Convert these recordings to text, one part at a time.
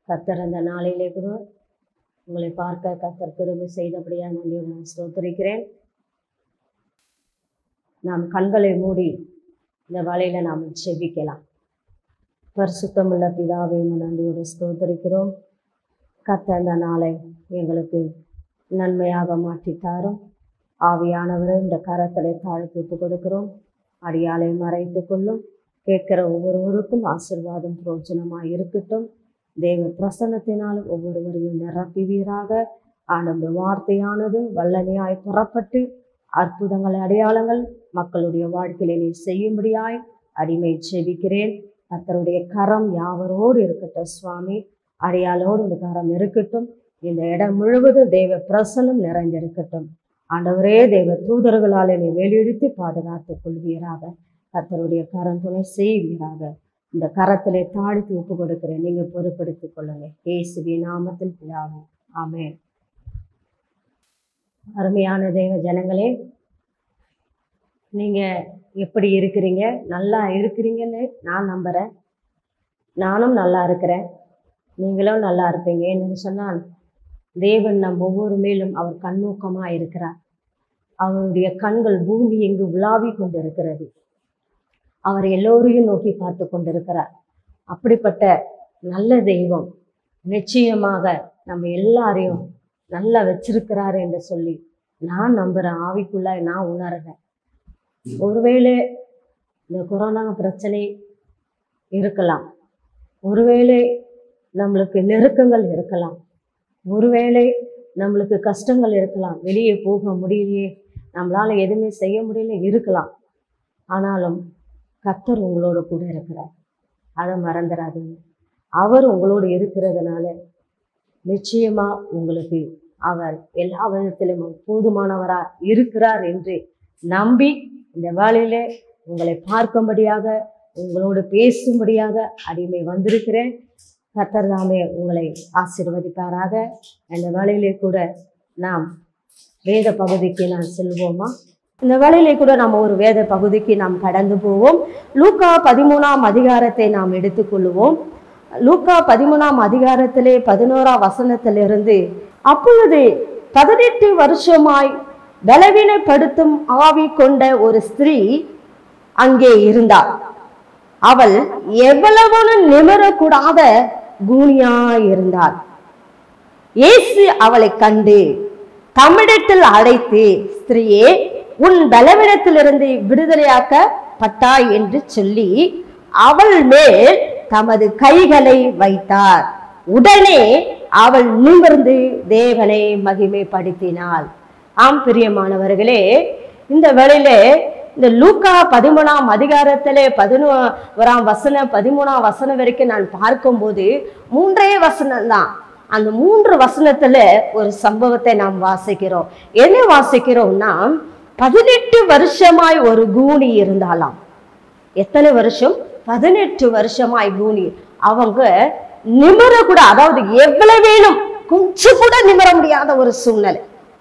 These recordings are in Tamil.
கத்தர் அந்த நாளிலே கூட உங்களை பார்க்க கத்தர் கிருபை செய்தபடியா நன்றி நான் ஸ்தோத்திரிக்கிறேன் நாம் கண்களை மூடி இந்த வேலையில நாம் செபிக்கலாம் பரிசுத்தமுள்ள பிதாவை நன்றியோடு ஸ்தோத்திரிக்கிறோம் கத்த அந்த நாளை எங்களுக்கு நன்மையாக மாற்றித்தாரும் ஆவியானவரை இந்த கரத்தில் தாழ்த்தி ஒப்புக் கொடுக்கிறோம் அடியாலை மறைத்து கொள்ளும் கேட்கிற ஒவ்வொருவருக்கும் ஆசிர்வாதம் பிரோஜனமாக இருக்கட்டும் தேவ பிரசன்னத்தினாலும் ஒவ்வொருவரையும் நிரப்புவீராக ஆனந்த வார்த்தையானது வல்லமையாய் புறப்பட்டு அற்புதங்கள் அடையாளங்கள் மக்களுடைய வாழ்க்கையிலே நீ செய்யும்படியாய் அடிமை செபிக்கிறேன் கர்த்தருடைய கரம் யாவரோடு இருக்கட்டும் சுவாமி அடையாளோடு இந்த கரம் இருக்கட்டும் இந்த இடம் முழுவதும் தெய்வ பிரசனம் நிறைந்திருக்கட்டும் ஆண்டவரே தெய்வ தூதர்களால் என்னை வெளியிடுத்தி பாதுகாத்துக் கொள்வீராக கர்த்தருடைய கரம் துணை செய்வீராக இந்த கரத்திலே தாழ்த்தி ஒப்பு கொடுக்கிறேன் நீங்க பொறுப்படுத்திக் கொள்ளுங்க இயேசுவி நாமத்தில் பிதாவே ஆமென் அருமையான தெய்வ ஜனங்களே நீங்க எப்படி இருக்கிறீங்க நல்லா இருக்கிறீங்கன்னு நான் நம்புறேன் நானும் நல்லா இருக்கிறேன் நீங்களும் நல்லா இருப்பீங்க என்னன்னு சொன்னால் தேவன் நம் ஒவ்வொரு மேலும் அவர் கண்ணோக்கமா இருக்கிறார் அவருடைய கண்கள் பூமி எங்கு உலாவி கொண்டிருக்கிறது அவர் எல்லோரையும் நோக்கி பார்த்து கொண்டிருக்கிறார் அப்படிப்பட்ட நல்ல தெய்வம் நிச்சயமாக நம்ம எல்லாரையும் நல்லா வச்சிருக்கிறாரு என்று சொல்லி நான் நம்புறேன் ஆவிக்குள்ள நான் உணர்றேன் ஒருவேளை இந்த கொரோனா பிரச்சனை இருக்கலாம் ஒருவேளை நம்மளுக்கு நெருக்கங்கள் இருக்கலாம் ஒருவேளை நம்மளுக்கு கஷ்டங்கள் இருக்கலாம் வெளியே போக முடியலையே நம்மளால எதுவுமே செய்ய முடியல இருக்கலாம் ஆனாலும் கர்த்தர் உங்களோட கூட இருக்கிறார் அதை மறந்துடாதீங்க அவர் உங்களோடு இருக்கிறதுனால நிச்சயமா உங்களுக்கு அவர் எல்லா விதத்திலும் போதுமானவரா இருக்கிறார் என்று நம்பி இந்த வேலையிலே உங்களை பார்க்கும்படியாக உங்களோடு பேசும்படியாக அடிமை வந்திருக்கிறேன் கர்த்தர் தாமே உங்களை ஆசீர்வதிப்பாராக இந்த வேலையிலே கூட நாம் வேத பகுதிக்கு நாம் செல்வோமா இந்த வேலையிலே கூட நாம் ஒரு வேத பகுதிக்கு நாம் கடந்து போவோம் லூக்கா பதிமூணாம் அதிகாரத்தை நாம் எடுத்துக்கொள்வோம் லூக்கா பதிமூணாம் அதிகாரத்திலே பதினோராம் வசனத்திலிருந்து அப்பொழுது பதினெட்டு வருஷமாய் பலவீனப்படுத்தும் ஆவி கொண்ட ஒரு ஸ்திரீ அங்கே இருந்தாள் அவள் எவ்வளவு நிமிரக்கூடாத கூனியாய் இருந்தாள் இயேசு அவளை கண்டு தம்மிடத்தில் அழைத்து ஸ்திரீயே உன் பலவீனத்திலிருந்து விடுதலையாக்கப்பட்டாய் என்று சொல்லி அவள் மேல் தமது கைகளை வைத்தார் உடனே அவள் நிமிர்ந்து தேவனை மகிமைப்படுத்தினாள் ஆம் பிரியமானவர்களே இந்த வேளையில இந்த லூக்கா பதிமூணாம் அதிகாரத்திலே பதினோராம் வசனம் பதிமூணாம் வசனம் வரைக்கும் நான் பார்க்கும்போது மூன்றே வசனம் தான் அந்த மூன்று வசனத்துல ஒரு சம்பவத்தை நாம் வாசிக்கிறோம் என்ன வாசிக்கிறோம்னா பதினெட்டு வருஷமாய் ஒரு கூனி இருந்தாலாம் எத்தனை வருஷம் பதினெட்டு வருஷமாய் கூனி அவங்க நிமிர கூட அதாவது எவ்வளவு வேணும் கொஞ்சம் கூட நிமிர முடியாத ஒரு சூழ்நிலை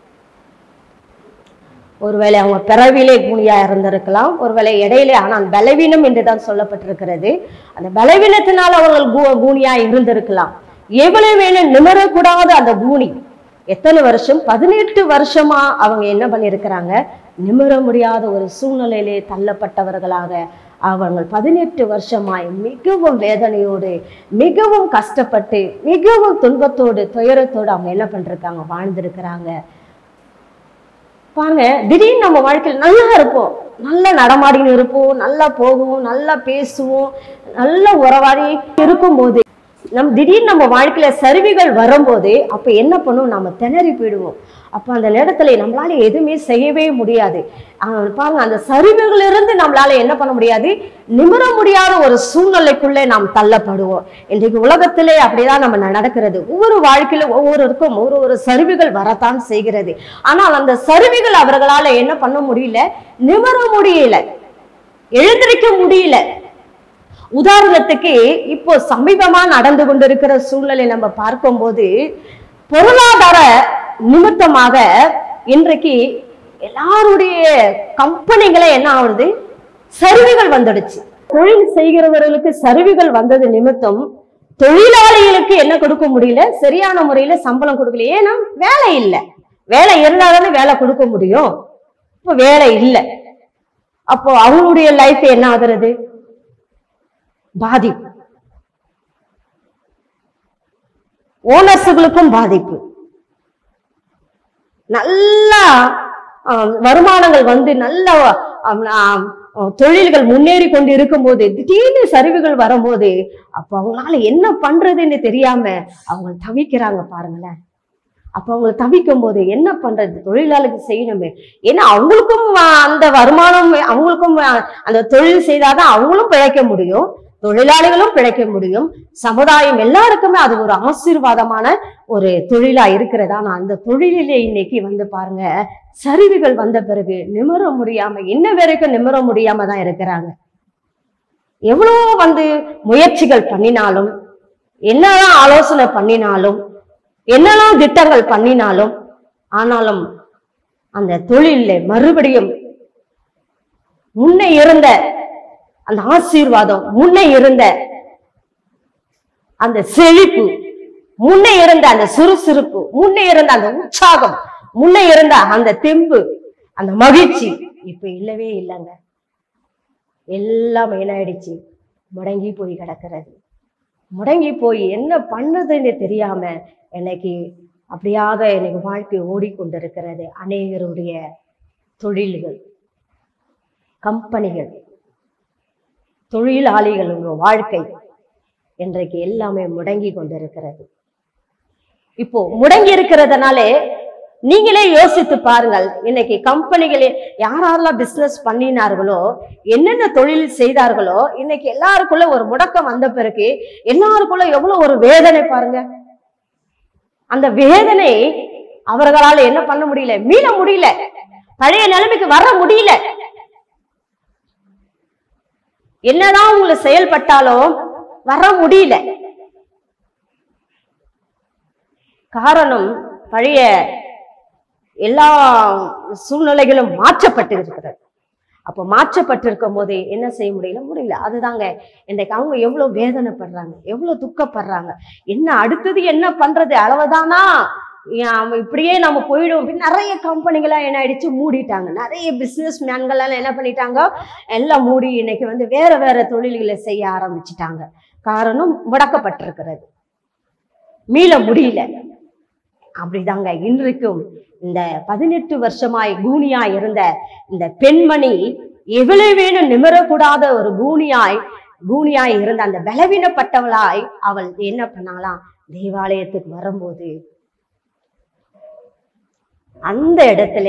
ஒருவேளை அவங்க பிறவிலே கூனியா இருந்திருக்கலாம் ஒருவேளை இடையிலே ஆனால் பலவீனம் என்றுதான் சொல்லப்பட்டிருக்கிறது அந்த பலவீனத்தினால் அவர்கள் கூ- கூனியா இருந்திருக்கலாம் எவ்வளவு வேணும் நிமிரக்கூடாத அந்த கூனி எத்தனை வருஷம் பதினெட்டு வருஷமா அவங்க என்ன பண்ணியிருக்கிறாங்க நிமிர முடியாத ஒரு சூழ்நிலையிலே தள்ளப்பட்டவர்களாக அவங்க பதினெட்டு வருஷமாய் மிகவும் வேதனையோடு மிகவும் கஷ்டப்பட்டு மிகவும் துன்பத்தோடு துயரத்தோடு அவங்க என்ன பண்ணிருக்காங்க வாழ்ந்திருக்கிறாங்க பாருங்க திடீர்னு நம்ம வாழ்க்கையில் நல்லா இருப்போம் நல்லா நடமாடின்னு இருப்போம் நல்லா போகுவோம் நல்லா பேசுவோம் நல்ல உறவாடி இருக்கும்போது நம் திடீர்னு நம்ம வாழ்க்கையில சரிவுகள் வரும்போது அப்ப என்ன பண்ணுவோம் நம்ம திணறி போயிடுவோம் அப்ப அந்த நேரத்துல நம்மளால எதுவுமே செய்யவே முடியாது ஆஹ் பாருங்க அந்த சரிவுகளிலிருந்து நம்மளால என்ன பண்ண முடியாது நிமிர முடியாத ஒரு சூழ்நிலைக்குள்ளே நாம் தள்ளப்படுவோம் இன்றைக்கு உலகத்திலே அப்படிதான் நம்ம நடக்கிறது ஒவ்வொரு வாழ்க்கையில ஒவ்வொருவருக்கும் ஒரு ஒரு சரிவுகள் வரத்தான் செய்கிறது ஆனால் அந்த சரிவுகள் அவர்களால என்ன பண்ண முடியல நிமிர முடியல எழுந்திருக்க முடியல உதாரணத்துக்கு இப்போ சமீபமா நடந்து கொண்டிருக்கிற சூழ்நிலை நம்ம பார்க்கும்போது பொருளாதார நிமித்தமாக இன்றைக்கு எல்லாருடைய கம்பெனிகளை என்ன ஆகுது சரிவுகள் வந்துடுச்சு தொழில் செய்கிறவர்களுக்கு சரிவுகள் வந்தது நிமித்தம் தொழிலாளிகளுக்கு என்ன கொடுக்க முடியல சரியான முறையில சம்பளம் கொடுக்கல ஏன்னா வேலை இல்லை வேலை இருந்தாதானே வேலை கொடுக்க முடியும் இப்ப வேலை இல்லை அப்போ அவங்களுடைய லைஃப் என்ன ஆகுறது பாதிப்பு ஓனர்ஸுகளுக்கும் பாதிப்பு நல்லா ஆஹ், வருமானங்கள் வந்து நல்ல ஆஹ், ஆஹ், தொழில்கள் முன்னேறி கொண்டு இருக்கும்போது திடீர்னு சரிவுகள் வரும்போது அப்ப அவங்களால என்ன பண்றதுன்னு தெரியாம அவங்க தவிக்கிறாங்க பாருங்களேன் அப்ப அவங்க தவிக்கும் போது என்ன பண்றது தொழிலாளருக்கு செய்யணுமே ஏன்னா அவங்களுக்கும் ஆஹ், அந்த வருமானம் அவங்களுக்கும் ஆஹ், அந்த தொழில் செய்தாதான் அவங்களும் பிழைக்க முடியும் தொழிலாளிகளும் பிழைக்க முடியும் சமுதாயம் எல்லாருக்குமே அது ஒரு ஆசீர்வாதமான ஒரு தொழிலா இருக்கிறதா நான் அந்த தொழிலிலே இன்னைக்கு வந்து பாருங்க சரிவுகள் வந்த பிறகு நிமிர முடியாம இன்ன வரைக்கும் நிமிர முடியாம தான் இருக்கிறாங்க எவ்வளோ வந்து முயற்சிகள் பண்ணினாலும் என்னதான் ஆலோசனை பண்ணினாலும் என்னெல்லாம் திட்டங்கள் பண்ணினாலும் ஆனாலும் அந்த தொழிலில் மறுபடியும் முன்னே இருந்த அந்த ஆசீர்வாதம் முன்னே இருந்த அந்த செழிப்பு முன்னே இருந்த அந்த சுறுசுறுப்பு முன்னே இருந்த அந்த உற்சாகம் முன்னே இருந்த அந்த தெம்பு அந்த மகிழ்ச்சி இப்ப இல்லவே இல்லைங்க எல்லாம் என்னாயிடுச்சு முடங்கி போய் கிடக்கிறது முடங்கி போய் என்ன பண்ணுறதுன்னு தெரியாம இன்னைக்கு அப்படியாக எனக்கு வாழ்க்கை ஓடிக்கொண்டிருக்கிறது அநேகருடைய தொழில்கள் கம்பெனிகள் தொழிலாளிகளுடைய வாழ்க்கை இன்றைக்கு எல்லாமே முடங்கி கொண்டிருக்கிறது இப்போ முடங்கி இருக்கிறதுனாலே நீங்களே யோசித்து பாருங்கள் இன்னைக்கு கம்பெனிகளே யாரெல்லாம் பிசினஸ் பண்ணினார்களோ என்னென்ன தொழில் செய்தார்களோ இன்னைக்கு எல்லாருக்குள்ள ஒரு முடக்கம் வந்த பிறகு எல்லாருக்குள்ள எவ்வளவு ஒரு வேதனை பாருங்க அந்த வேதனை அவர்களால என்ன பண்ண முடியல மீள முடியல பழைய நிலைமைக்கு வர முடியல என்னதான் உங்களை செயல்பட்டாலும் வர முடியல காரணம் பழைய எல்லா சூழ்நிலைகளும் மாற்றப்பட்டு இருக்கிறது அப்போ மாற்றப்பட்டிருக்கும் போது என்ன செய்ய முடியல முடியல அதுதாங்க இன்றைக்கு அவங்க எவ்வளவு வேதனைப்படுறாங்க எவ்வளவு துக்கப்படுறாங்க என்ன அடுத்தது என்ன பண்றது அளவுதானா ஏன் அவன் இப்படியே நம்ம போயிடும் அப்படின்னு நிறைய கம்பெனிகளாம் என்ன ஆயிடுச்சு மூடிட்டாங்க நிறைய பிசினஸ் மேன்கள்லாம் என்ன பண்ணிட்டாங்க எல்லாம் மூடி இன்னைக்கு வந்து வேற வேற தொழில்களை செய்ய ஆரம்பிச்சிட்டாங்க காரணம் முடக்கப்பட்டிருக்கிறது மீள முடியல அப்படிதாங்க இன்றைக்கும் இந்த பதினெட்டு வருஷமாய் கூனியாய் இருந்த இந்த பெண்மணி எவ்வளவு வேணும் நிமிரக்கூடாத ஒரு கூனியாய் கூனியாய் இருந்த அந்த பலவீனப்பட்டவளாய் அவள் என்ன பண்ணாங்களாம் தேவாலயத்துக்கு வரும்போது அந்த இடத்துல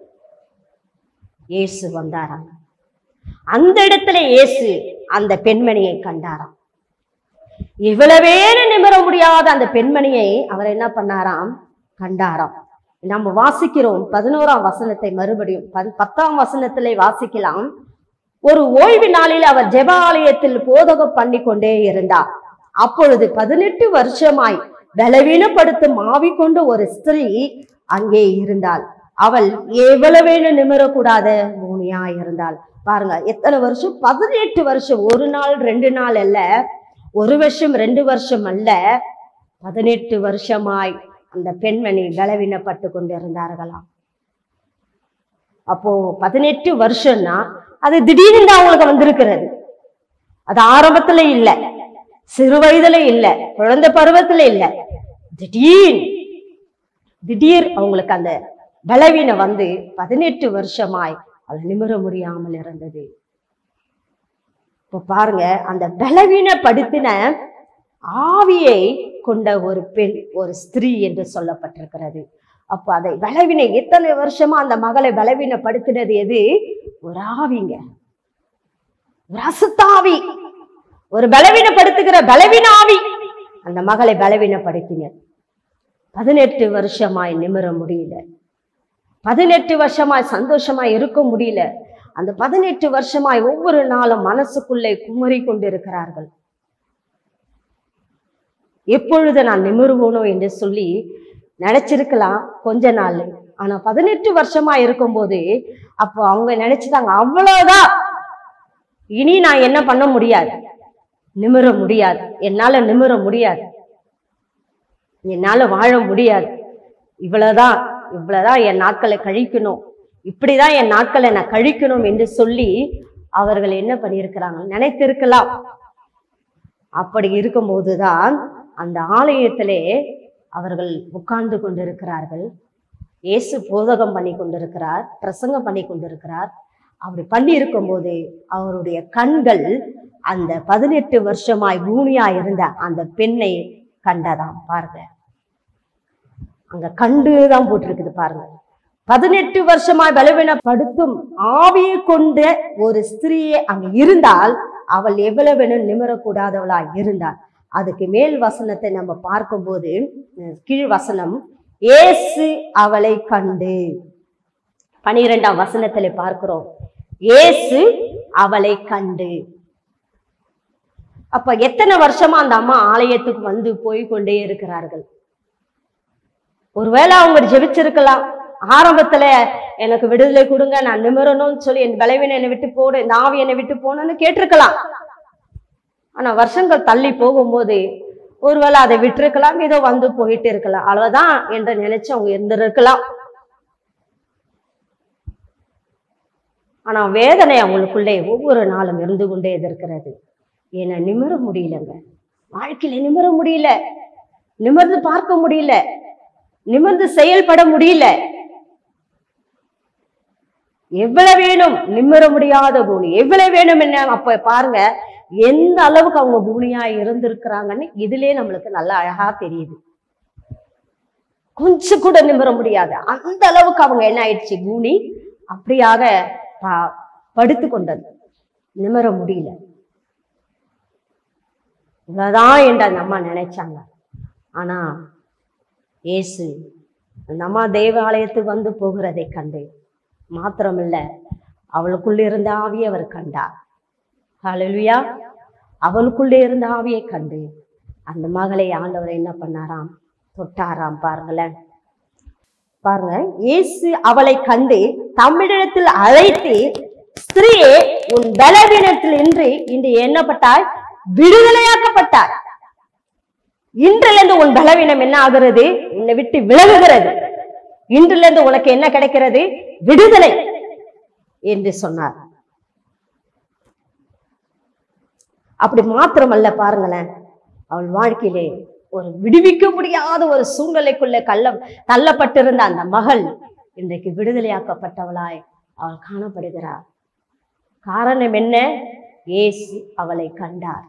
இயேசு வந்தாராம் அந்த இடத்துல இயேசு அந்த பெண்மணியை கண்டாராம் இவ்வளவேனு நிமிர முடியாத அந்த பெண்மணியை அவர் என்ன பண்ணாராம் கண்டாராம் நம்ம வாசிக்கிறோம் பதினோராம் வசனத்தை மறுபடியும் பத்- பத்தாம் வசனத்திலே வாசிக்கலாம் ஒரு ஓய்வு நாளில் அவர் ஜெபாலயத்தில் போதகம் பண்ணி கொண்டே இருந்தார் அப்பொழுது பதினெட்டு வருஷமாய் பலவீனப்படுத்தும் ஆவி கொண்ட ஒரு ஸ்திரீ அங்கே இருந்தாள் அவள் எவ்வளவேனு நிமிரக்கூடாத மூனியா இருந்தாள் பாருங்க எத்தனை வருஷம் பதினெட்டு வருஷம் ஒரு நாள் ரெண்டு நாள் அல்ல ஒரு வருஷம் ரெண்டு வருஷம் அல்ல பதினெட்டு வருஷமாய் அந்த பெண்மணி பலவீனப்பட்டு கொண்டிருந்தார்களாம் அப்போ பதினெட்டு வருஷம்னா அது திடீர்னு தான் அவங்களுக்கு வந்திருக்கிறது அது ஆரம்பத்துல இல்ல சிறு வயதுல இல்ல குழந்தை பருவத்துல இல்ல திடீர் திடீர் அவங்களுக்கு அந்த பலவீனம் வந்து பதினெட்டு வருஷமாய் அது நிமிர முடியாமல் இருந்தது இப்போ பாருங்க அந்த பலவீனப்படுத்தின ஆவியை கொண்ட ஒரு பெண் ஒரு ஸ்திரீ என்று சொல்லப்பட்டிருக்கிறது அப்போ அதை பலவீன எத்தனை வருஷமா அந்த மகளை பலவீனப்படுத்தினது எது ஒரு ஆவிங்க ஒரு அசுத்தாவி ஒரு பலவீனப்படுத்துகிற பலவீன ஆவி அந்த மகளை பலவீனப்படுத்தின பதினெட்டு வருஷமாய் நிமிர முடியல பதினெட்டு வருஷமாய் சந்தோஷமாய் இருக்க முடியல அந்த பதினெட்டு வருஷமாய் ஒவ்வொரு நாளும் மனசுக்குள்ளே குமரி கொண்டிருக்கிறார்கள் எப்பொழுது நான் நிமிருவோனோ என்று சொல்லி நினைச்சிருக்கலாம் கொஞ்ச நாள் ஆனா பதினெட்டு வருஷமா இருக்கும்போது அப்போ அவங்க நினைச்சுட்டாங்க அவ்வளவுதான் இனி நான் என்ன பண்ண முடியாது நிமிர முடியாது என்னால நிமிர முடியாது என்னால வாழ முடியாது இவ்வளவுதான் இவ்வளவுதான் என் நாட்களை கழிக்கணும் இப்படிதான் என் நாட்களை நான் கழிக்கணும் என்று சொல்லி அவர்கள் என்ன பண்ணியிருக்கிறாங்க நினைத்திருக்கலாம் அப்படி இருக்கும்போதுதான் அந்த ஆலயத்திலே அவர்கள் உட்கார்ந்து கொண்டிருக்கிறார்கள் இயேசு போதகம் பண்ணி கொண்டிருக்கிறார் பிரசங்கம் பண்ணி கொண்டிருக்கிறார் அப்படி பண்ணி இருக்கும்போது அவருடைய கண்கள் அந்த பதினெட்டு வருஷமாய் பூமியா இருந்த அந்த பெண்ணை கண்டதாம் பாருங்க அங்க கண்டுதான் போட்டிருக்குது பாருங்க பதினெட்டு வருஷமாய் பலவீனப்படுத்தும் ஆவியை கொண்ட ஒரு ஸ்திரீயே அங்க இருந்தால் அவள் எவ்வளவு நிமிரக்கூடாதவளா இருந்தாள் அதுக்கு மேல் வசனத்தை நம்ம பார்க்கும்போது அஹ், கீழ் வசனம் இயேசு அவளை கண்டு பனிரெண்டாம் வசனத்துல பார்க்கிறோம் இயேசு அவளை கண்டு அப்ப எத்தனை வருஷமா அந்த அம்மா ஆலயத்துக்கு வந்து போய் கொண்டே இருக்கிறார்கள் ஒருவேளை அவங்க ஜெபிச்சிருக்கலாம் ஆரம்பத்துல எனக்கு விடுதலை கொடுங்க நான் நிமிரணும்னு சொல்லி என் பலவீனம் என்னை விட்டு போடு இந்த ஆவி என்னை விட்டு போகணும்னு கேட்டிருக்கலாம் ஆனா வருஷங்கள் தள்ளி போகும்போது ஒருவேளை அதை விட்டிருக்கலாம் ஏதோ வந்து போயிட்டு இருக்கலாம் அவ்வளவுதான் என்று நினைச்சு அவங்க இருந்திருக்கலாம் ஆனா வேதனை அவங்களுக்குள்ளே ஒவ்வொரு நாளும் இருந்து கொண்டே இருக்கிறது என்னை நிமிர முடியலங்க வாழ்க்கையில நிமிர முடியல நிமிர்ந்து பார்க்க முடியல நிமிர்ந்து செயல்பட முடியல எவ்வளவு வேணும் நிமிர முடியாத பூமி எவ்வளவு வேணும் என்ன அப்ப பாருங்க எந்த அளவுக்கு அவங்க பூமியா இருந்திருக்கிறாங்கன்னு இதுலயே நம்மளுக்கு நல்லா அழகா தெரியுது கொஞ்சம் கூட நிமிர முடியாது அந்த அளவுக்கு அவங்க என்ன ஆயிடுச்சு பூமி அப்படியாக ப- படுத்து கொண்டது நிமிர முடியல இவ்வளவுதான் என்று அந்த அம்மா நினைச்சாங்க ஆனா இயேசு அந்த அம்மா தேவாலயத்துக்கு வந்து போகிறதை கண்டு மாத்திரமில்ல அவளுக்குள்ள இருந்த ஆவியை அவர் கண்டார் ஹalleluya அவளுக்குள்ளே இருந்த ஆவியை கண்டு அந்த மகளை ஆண்டவர் என்ன பண்ணாராம் தொட்டாராம் பாருங்களேன் பாருங்க இயேசு அவளை கண்டு தமிழிடத்தில் அழைத்து ஸ்திரீயே உன் பலவீனத்தில் இன்று இன்று எண்ணப்பட்டாய் விடுதலையாக்கப்பட்டாய் இன்றிலிருந்து உன் பலவீனம் என்ன ஆகிறது உன்னை விட்டு விலகுகிறது இன்றிலிருந்து உனக்கு என்ன கிடைக்கிறது விடுதலை என்று சொன்னார் அப்படி மாத்திரமல்ல பாருங்களேன் அவள் வாழ்க்கையிலே ஒரு விடுவிக்க முடியாத ஒரு சூழ்நிலைக்குள்ள கள்ள தள்ளப்பட்டிருந்த அந்த மகள் இன்றைக்கு விடுதலையாக்கப்பட்டவளாய் அவள் காணப்படுகிறார் காரணம் என்ன இயேசு அவளை கண்டார்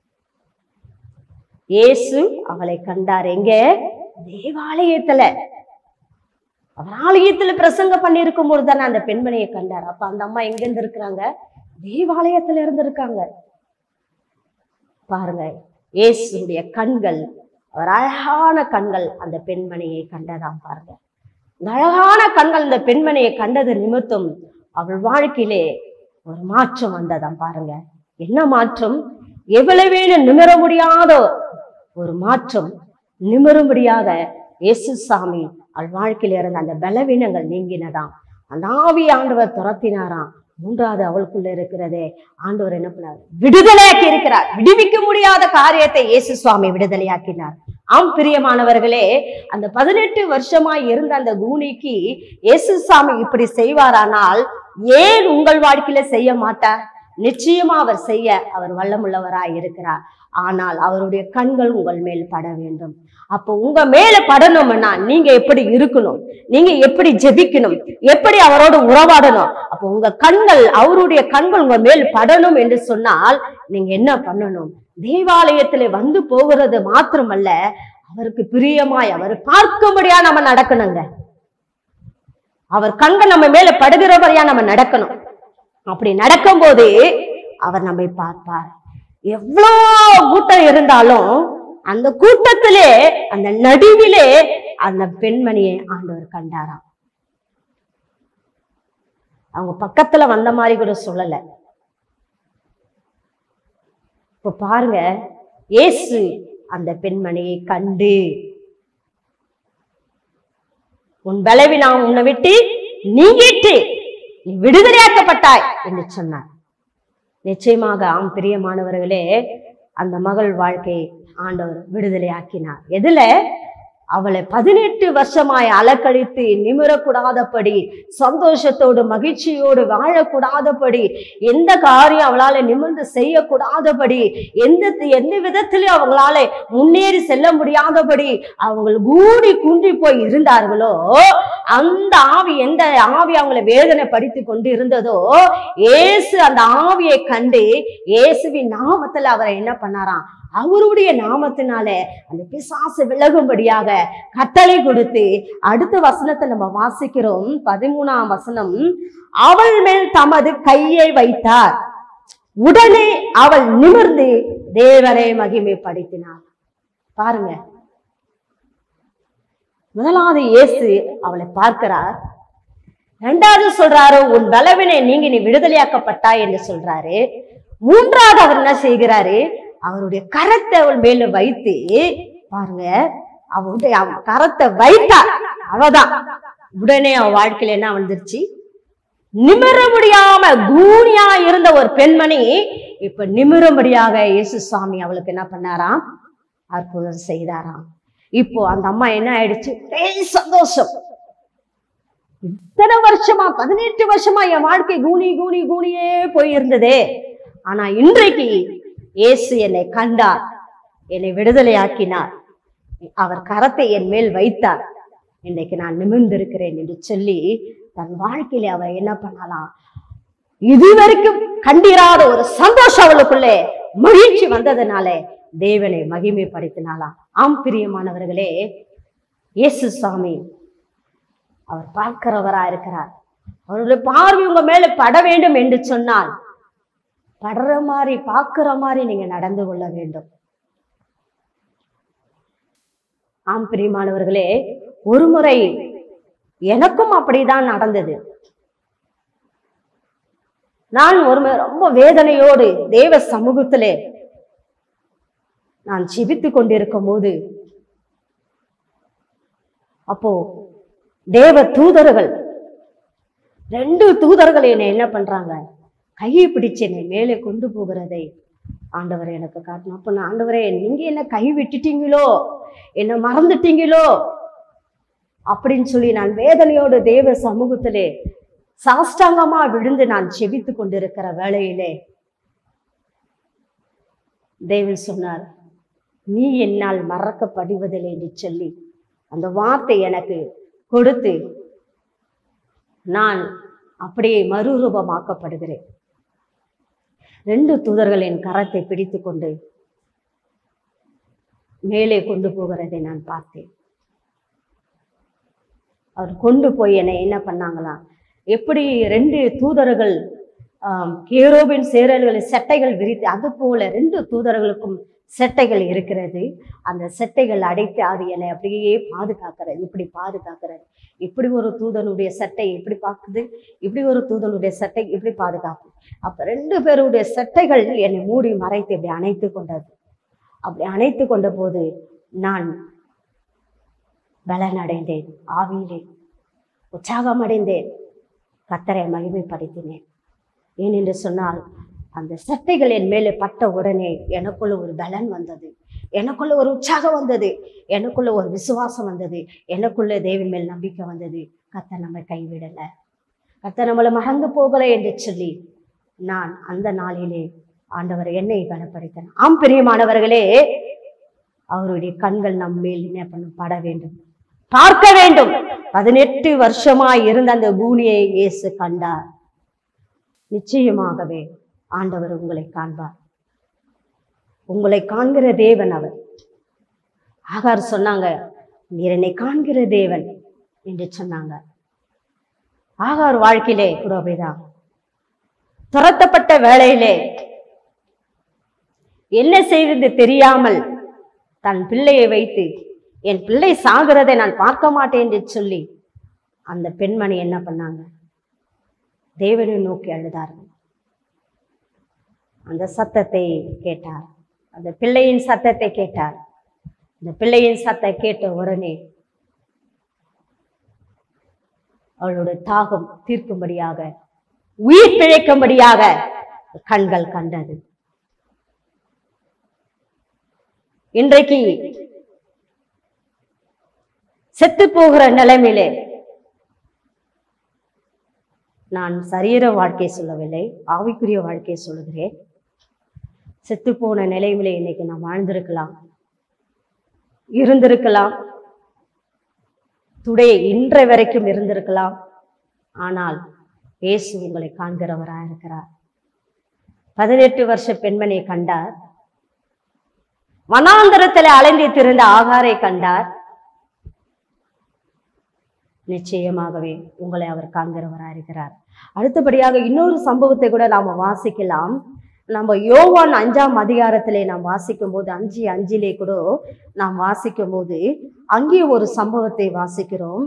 இயேசு அவளை கண்டார் எங்க தேவாலயத்துல அவர் ஆலயத்துல பிரசங்கம் பண்ணி இருக்கும் போது தானே அந்த பெண்மணியை கண்டார் அப்ப அந்த அம்மா எங்க இருந்து இருக்கிறாங்க தேவாலயத்துல இருந்து இருக்காங்க பாருங்க இயேசுடைய கண்கள் அவர் அழகான கண்கள் அந்த பெண்மணியை கண்டதாம் பாருங்க இந்த அழகான கண்கள் இந்த பெண்மணியை கண்டது நிமித்தம் அவள் வாழ்க்கையிலே ஒரு மாற்றம் வந்ததாம் பாருங்க என்ன மாற்றம் எவ்வளவேனு நிமிர முடியாத ஒரு மாற்றம் நிமிர முடியாத இயேசு சாமி அவள் வாழ்க்கையில இருந்த அந்த பலவீனங்கள் நீங்கினதாம் அந்த ஆவி ஆண்டவர் துரத்தினாராம் மூன்றாவது அவளுக்குள்ள இருக்கிறதே ஆண்டவர் என்ன பண்ணார் விடுதலையாக்கி இருக்கிறார் விடுவிக்க முடியாத காரியத்தை இயேசு சுவாமி விடுதலையாக்கினார் ஆம் பிரியமானவர்களே அந்த பதினெட்டு வருஷமாய் இருந்த அந்த கூனிக்கு இயேசு சாமி இப்படி செய்வாரானால் ஏன் உங்கள் வாழ்க்கையில செய்ய மாட்டார் நிச்சயமா அவர் செய்ய அவர் வல்லமுள்ளவராய் இருக்கிறார் ஆனால் அவருடைய கண்கள் உங்கள் மேல் பட வேண்டும் அப்போ உங்க மேல படணும்னா நீங்க எப்படி இருக்கணும் நீங்க எப்படி ஜெபிக்கணும் எப்படி அவரோடு உறவாடணும் அப்போ உங்க கண்கள் அவருடைய கண்கள் உங்க மேல் படணும் என்று சொன்னால் நீங்க என்ன பண்ணணும் தேவாலயத்திலே வந்து போகிறது மாத்திரமல்ல அவருக்கு பிரியமாய் அவர் பார்க்கும்படியா நம்ம நடக்கணுங்க அவர் கண்கள் நம்ம மேல படுகிறபடியா நம்ம நடக்கணும் அப்படி நடக்கும்போது அவர் நம்மை பார்ப்பார் எவ்வளோ கூட்டம் இருந்தாலும் அந்த கூட்டத்திலே அந்த நடுவிலே அந்த பெண்மணியை ஆண்டவர் கண்டாராம் அவங்க பக்கத்துல வந்த மாதிரி கூட சொல்லல இப்ப பாருங்க இயேசு அந்த பெண்மணியை கண்டு உன் பலவீனம் உன்னை விட்டு நீங்கிட்டு நீ விடுதலையாக்கப்பட்டாய் என்று சொன்னார் நிச்சயமாக ஆம் பிரியமானவர்களே அந்த மகள் வாழ்க்கையை ஆண்டவர் விடுதலை ஆக்கினார் எதுல அவளை பதினெட்டு வருஷமாய் அலக்கழித்து நிமிரக்கூடாதபடி சந்தோஷத்தோடு மகிழ்ச்சியோடு வாழக்கூடாதபடி எந்த காரியம் அவளால நிமிர்ந்து செய்யக்கூடாதபடி எந்த எந்த விதத்திலும் அவங்களால முன்னேறி செல்ல முடியாதபடி அவங்க கூடி குன்றி போய் இருந்தார்களோ அந்த ஆவி எந்த ஆவி அவங்களை வேதனைப்படுத்தி கொண்டு இருந்ததோ இயேசு அந்த ஆவியை கண்டு இயேசுவின் நாமத்துல அவரை என்ன பண்ணாராம் அவருடைய நாமத்தினால அந்த பிசாசு விலகும்படியாக கட்டளை கொடுத்து அடுத்த வசனத்தை நம்ம வாசிக்கிறோம் பதிமூணாம் வசனம் அவள் மேல் தமது கையை வைத்தார் உடனே அவள் நிமிர்ந்து தேவரை மகிமைப்படுத்தினார் பாருங்க முதலாவது இயேசு அவளை பார்க்கிறார் இரண்டாவது சொல்றாரு உன் பலவினை நீங்கி நீ விடுதலையாக்கப்பட்டாய் என்று சொல்றாரு மூன்றாவது அவர் என்ன செய்கிறாரு அவருடைய கரத்தை அவள் மேல வைத்து பாருங்க அவருடைய அவ கரத்தை வைத்தார் அவதான் உடனே அவன் வாழ்க்கையில என்ன வந்துருச்சு நிமிர முடியாம கூனியா இருந்த ஒரு பெண்மணி இப்ப நிமிரும்படியாக இயேசு சுவாமி அவளுக்கு என்ன பண்ணாராம் அற்புதம் செய்தாராம் இப்போ அந்த அம்மா என்ன ஆயிடுச்சு ஒரே சந்தோஷம் இத்தனை வருஷமா பதினெட்டு வருஷமா என் வாழ்க்கை கூனி கூனி கூனியே போயிருந்ததே ஆனா இன்றைக்கு இயேசு என்னை கண்டார் என்னை விடுதலையாக்கினார் அவர் கரத்தை என் மேல் வைத்தார் இன்னைக்கு நான் நிமிர்ந்திருக்கிறேன் என்று சொல்லி தன் வாழ்க்கையில அவர் என்ன பண்ணலாம் இதுவரைக்கும் கண்டிராத ஒரு சந்தோஷம் அவளுக்குள்ளே மகிழ்ச்சி வந்ததுனால தேவனை மகிமைப்படுத்தினாலாம் ஆம் பிரியமானவர்களே இயேசு சுவாமி அவர் பார்க்கிறவரா இருக்கிறார் அவருடைய பார்வை உங்க மேல பட வேண்டும் என்று சொன்னால் படுற மாதிரி பார்க்கிற மாதிரி நீங்க நடந்து கொள்ள வேண்டும் ஆம் பிரியமானவர்களே ஒரு முறை எனக்கும் அப்படிதான் நடந்தது நான் ஒரு முறை ரொம்ப வேதனையோடு தேவ சமூகத்திலே நான் ஜெபித்து கொண்டிருக்கும் போது அப்போ தேவ தூதர்கள் ரெண்டு தூதர்கள் என்னை என்ன பண்றாங்க கையை பிடிச்சு என்னை மேலே கொண்டு போகிறதை ஆண்டவர் எனக்கு காட்டணும் அப்ப நான் ஆண்டவரே நீங்க என்ன கை விட்டுட்டீங்களோ என்ன மறந்துட்டீங்களோ அப்படின்னு சொல்லி நான் வேதனையோடு தேவ சமூகத்திலே சாஷ்டாங்கமா விழுந்து நான் செபித்து கொண்டிருக்கிற வேளையிலே தேவன் சொன்னார் நீ என்னால் மறக்கப்படுவதில்லை என்று சொல்லி அந்த வார்த்தை எனக்கு கொடுத்து நான் அப்படியே மறுரூபமாக்கப்படுகிறேன் ரெண்டு தூதர்கள் என் கரத்தை பிடித்து கொண்டு மேலே கொண்டு போகிறதை நான் பார்த்தேன் அவர் கொண்டு போய் என்னை என்ன பண்ணாங்களாம் எப்படி ரெண்டு தூதர்கள் ஆம், கேரோபின் சேரல்களின் செட்டைகள் விரித்து அது போல ரெண்டு தூதர்களுக்கும் செட்டைகள் இருக்கிறது அந்த செட்டைகள் அடைத்து அது என்னை அப்படியே பாதுகாக்கிறது இப்படி பாதுகாக்கிறது இப்படி ஒரு தூதனுடைய சட்டை இப்படி பார்க்குது இப்படி ஒரு தூதனுடைய சட்டை இப்படி பாதுகாக்கும் அப்ப ரெண்டு பேருடைய சட்டைகள் என்னை மூடி மறைத்து இப்படி அணைத்து கொண்டது அப்படி அணைத்து கொண்ட போது நான் பலன் அடைந்தேன் ஆவியிலே உற்சாகம் அடைந்தேன் கத்தரை மகிமைப்படுத்தினேன் ஏனென்று சொன்னால் அந்த சட்டைகள் என் மேலே பட்ட உடனே எனக்குள்ள ஒரு பலன் வந்தது எனக்குள்ள ஒரு உற்சாகம் வந்தது எனக்குள்ள ஒரு விசுவாசம் வந்தது எனக்குள்ள தேவன் மேல் நம்பிக்கை வந்தது கத்த நம்மை கைவிடல கத்த நம்மளை மறந்து போகல என்று சொல்லி நான் அந்த நாளிலே ஆண்டவர் என்னை கனப்படுத்தினார் ஆம் பிரியமானவர்களே அவருடைய கண்கள் நம் மேல் என்ன பண்ணும் பட வேண்டும் பார்க்க வேண்டும் பதினெட்டு வருஷமாய் இருந்த அந்த பூனியை இயேசு கண்டார் நிச்சயமாகவே ஆண்டவர் உங்களை காண்பார் உங்களை காண்கிற தேவன் அவர் ஆகார் சொன்னாங்க நீர் என்னை காண்கிற தேவன் என்று சொன்னாங்க ஆகார் வாழ்க்கையிலே கூட அப்படிதான் துரத்தப்பட்ட வேளையிலே என்ன செய்தது தெரியாமல் தன் பிள்ளையை வைத்து என் பிள்ளை சாகிறதை நான் பார்க்க மாட்டேன் என்று சொல்லி அந்த பெண்மணி என்ன பண்ணாங்க தேவனை நோக்கி அழுதார்கள் அந்த சத்தத்தை கேட்டார் அந்த பிள்ளையின் சத்தத்தை கேட்டார் அந்த பிள்ளையின் சத்தை கேட்ட உடனே அவளுடைய தாகம் தீர்க்கும்படியாக உயிர் பிழைக்கும்படியாக கண்கள் கண்டது இன்றைக்கு செத்து போகிற நிலைமையிலே நான் சரீர வாழ்க்கை சொல்லவில்லை ஆவிக்குரிய வாழ்க்கையை சொல்லுகிறேன் செத்து போன நிலைமையிலே இன்னைக்கு நாம் வாழ்ந்திருக்கலாம் இருந்திருக்கலாம் துடைய இன்றை வரைக்கும் இருந்திருக்கலாம் ஆனால் இயேசு உங்களை காண்கிறவராக இருக்கிறார் பதினெட்டு வருஷ பெண்மணியை கண்டார் வனாந்தரத்தில் அலைந்து திரிந்த ஆகாரை கண்டார் நிச்சயமாகவே உங்களை அவர் காண்கிறவராக இருக்கிறார் அடுத்தபடியாக இன்னொரு சம்பவத்தை கூட நாம வாசிக்கலாம் நம்ம யோவான் அஞ்சாம் அதிகாரத்திலே நாம் வாசிக்கும் போது அஞ்சு அஞ்சிலே கூட நாம் வாசிக்கும் போது அங்கே ஒரு சம்பவத்தை வாசிக்கிறோம்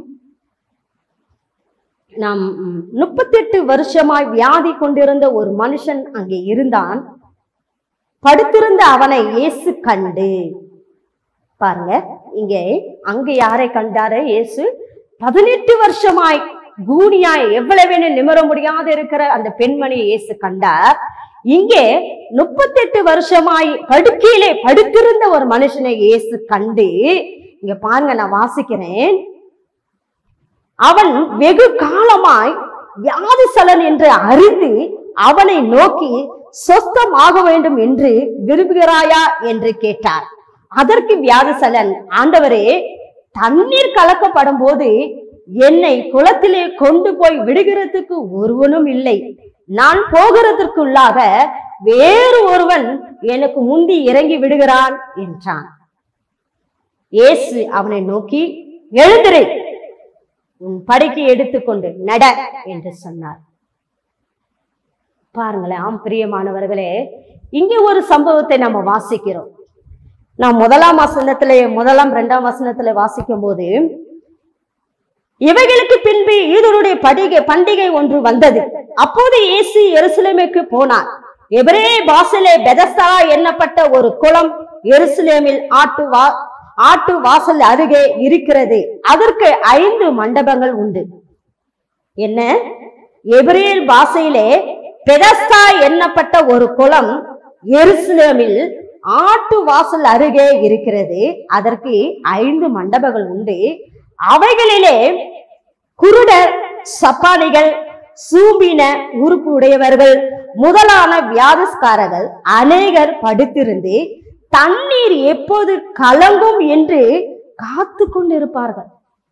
நாம் ம், முப்பத்தெட்டு வருஷமாய் வியாதி கொண்டிருந்த ஒரு மனுஷன் அங்கே இருந்தான் படுத்திருந்த அவனை இயேசு கண்டு பாருங்க இங்கே அங்க யாரை கண்டாரு இயேசு பதினெட்டு வருஷமாய் கூனியாய் எவ்வளவு நிமிர முடியாது இருக்கிற அந்த பெண்மணியை இயேசு கண்டார் இங்கே முப்பத்தெட்டு வருஷமாய் படுக்கையிலே படுத்திருந்த ஒரு மனுஷனை இயேசு கண்டு இங்க பாருங்க நான் வாசிக்கிறேன் அவன் வெகு காலமாய் வியாதிசலன் என்று அறிந்து அவனை நோக்கி சொஸ்தமாக வேண்டும் என்று விரும்புகிறாயா என்று கேட்டார் அதற்கு வியாதிசலன் ஆண்டவரே தண்ணீர் கலக்கப்படும் போது என்னை குளத்திலே கொண்டு போய் விடுகிறதுக்கு ஒருவனும் இல்லை நான் போகிறதற்குள்ளாக வேறு ஒருவன் எனக்கு முந்தி இறங்கி விடுகிறான் என்றான் இயேசு அவனை நோக்கி எழுந்திரு உன் படைக்கு எடுத்துக்கொண்டு நட என்று சொன்னார் பாருங்களேன் ஆம் பிரியமானவர்களே இங்கே ஒரு சம்பவத்தை நம்ம வாசிக்கிறோம் நான் முதலாம் வசனத்துல முதலாம் இரண்டாம் வசனத்துல வாசிக்கும் போது இவைகளுக்கு பின்பு ஈதருடைய பண்டிகை பண்டிகை ஒன்று வந்தது அப்போது இயேசு எருசலேமுக்கு போனார் எபிரே பாசலே பெதஸ்தா எண்ணப்பட்ட ஒரு குளம் எருசலேமில் ஆட்டு வா ஆட்டு வாசல் அருகே இருக்கிறது அதற்கு ஐந்து மண்டபங்கள் உண்டு என்ன எபிரேல் பாசையிலே பெதஸ்தா எண்ணப்பட்ட ஒரு குளம் எருசலேமில் ஆட்டு வாசல் அருகே இருக்கிறது அதற்கு ஐந்து மண்டபங்கள் உண்டு அவைகளிலே குருடர் சப்பானிகள் சூம்பின உறுப்பு உடையவர்கள் முதலான வியாதிஸ்காரர்கள் அநேகர் படுத்திருந்து தண்ணீர் எப்போது கலங்கும் என்று காத்து கொண்டிருப்பார்கள்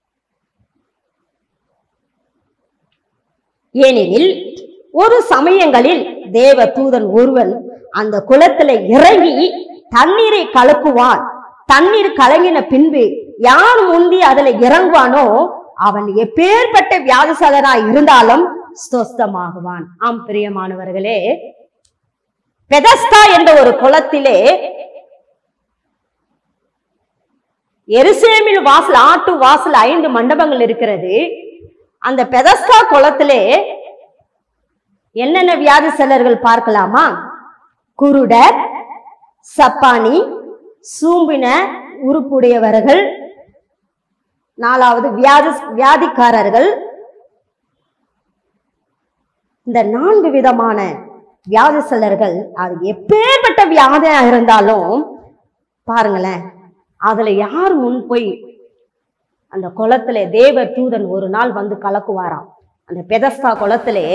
ஏனெனில் ஒரு சமயங்களில் தேவ தூதன் ஒருவன் அந்த குளத்துல இறங்கி தண்ணீரை கலக்குவான் தண்ணீர் கலங்கின பின்பு யார் முந்தி அதுல இறங்குவானோ அவன் எப்பேற்பட்ட வியாதிசாதனா இருந்தாலும் ஸ்தோஸ்தமாகுவான் ஆம் பிரியமானவர்களே பெதஸ்தா என்ற ஒரு குளத்திலே எருசலேமில் வாசல் ஆட்டு வாசல் ஐந்து மண்டபங்கள் இருக்கிறது அந்த பெதஸ்தா குளத்திலே என்னென்ன வியாதி சிலர்கள் பார்க்கலாமா குருடர் சப்பானி சூம்பின உறுப்புடையவர்கள் நாலாவது வியாதி வியாதிக்காரர்கள் இந்த நான்கு விதமான வியாதி சிலர்கள் அது எப்பேற்பட்ட வியாதியா இருந்தாலும் பாருங்களேன் அதுல யார் முன் போய் அந்த குளத்துல தேவ தூதன் ஒரு நாள் வந்து கலக்குவாராம் அந்த பெதஸ்தா குளத்திலே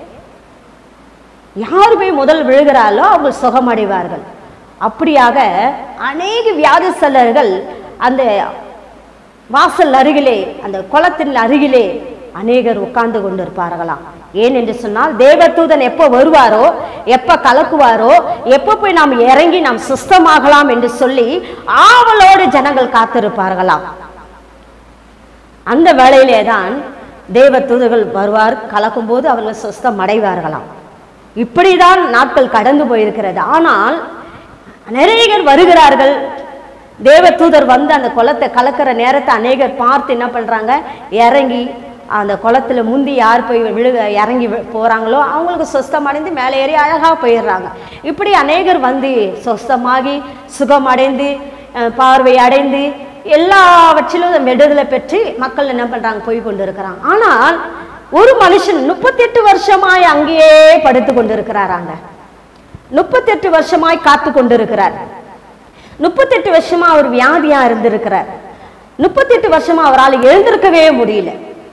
யார் போய் முதல் விழுகிறாளோ அவங்க சுகமடைவார்கள் அப்படியாக அநேக வியாதிசலர்கள் அந்த வாசல் அருகிலே அந்த குளத்தின் அருகிலே அநேகர் உட்கார்ந்து கொண்டிருப்பார்களாம் ஏன் என்று சொன்னால் தேவதூதன் எப்போ வருவாரோ எப்ப கலக்குவாரோ எப்போ போய் நாம் இறங்கி நாம் சுஸ்தமாகலாம் என்று சொல்லி ஆவலோடு ஜனங்கள் காத்திருப்பார்களாம் அந்த வேளையிலே தான் தேவதூதர்கள் வருவார் கலக்கும்போது அவர்கள் சுஸ்தம் அடைவார்களாம் இப்படிதான் நாட்கள் கடந்து போயிருக்கிறது ஆனால் நிறையர் வருகிறார்கள் தேவதூதர் வந்து அந்த குளத்தை கலக்கிற நேரத்தை அநேகர் பார்த்து என்ன பண்றாங்க இறங்கி அந்த குளத்துல முந்தி யார் போய் விழுக இறங்கி வி- போறாங்களோ அவங்களுக்கு சொஸ்தம் அடைந்து மேலே ஏறி அழகா போயிடுறாங்க இப்படி அநேகர் வந்து சொஸ்தமாகி சுகமடைந்து அஹ், பார்வை அடைந்து எல்லாவற்றிலும் விடுதலை பெற்று மக்கள் என்ன பண்றாங்க போய் கொண்டு இருக்கிறாங்க ஆனால் ஒரு மனுஷன் முப்பத்தெட்டு வருஷமாய் அங்கேயே படுத்து கொண்டிருக்கிறாராங்க முப்பத்தெட்டு வருஷமாய் காத்து கொண்டிருக்கிறார் முப்பத்தெட்டு வருஷமா அவர் வியாதியா இருந்திருக்கிறார் முப்பத்தெட்டு வருஷமா அவரால் எழுந்திருக்கவே முடியல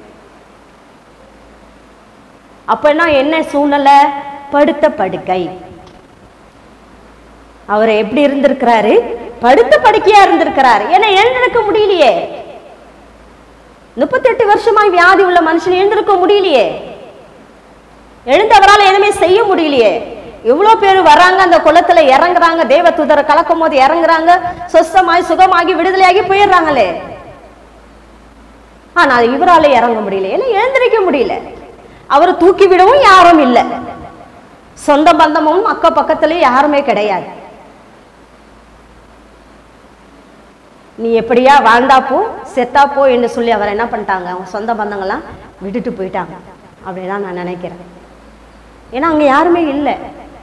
அப்பனா என்ன சூழ்நிலை படுத்த படுக்கை அவர் எப்படி இருந்திருக்கிறாரு படுத்த படுக்கையா இருந்திருக்கிறாரு ஏன்னா எழுந்திருக்க முடியலையே முப்பத்தெட்டு வருஷமாய் வியாதி உள்ள மனுஷன் எழுந்திருக்க முடியலையே எழுந்தவரால் எதுவுமே செய்ய முடியலையே எவ்வளோ பேர் வர்றாங்க அந்த குளத்துல இறங்குறாங்க தேவ தூதரை கலக்கும் போது இறங்குறாங்க சொஸ்தமாய் சுகமாகி விடுதலையாகி போயிடுறாங்களே ஆனா இவரால இறங்க முடியல ஏன்னா எழுந்திருக்க முடியல அவரை தூக்கி விடவும் யாரும் இல்லை சொந்த பந்தமும் அக்க பக்கத்துலயும் யாருமே கிடையாது நீ எப்படியா வாழ்ந்தா போ செத்தா போ என்று சொல்லி அவர் என்ன பண்ணிட்டாங்க அவங்க சொந்த பந்தங்கள்லாம் விட்டுட்டு போயிட்டாங்க அப்படிதான் நான் நினைக்கிறேன் ஏன்னா அங்க யாருமே இல்லை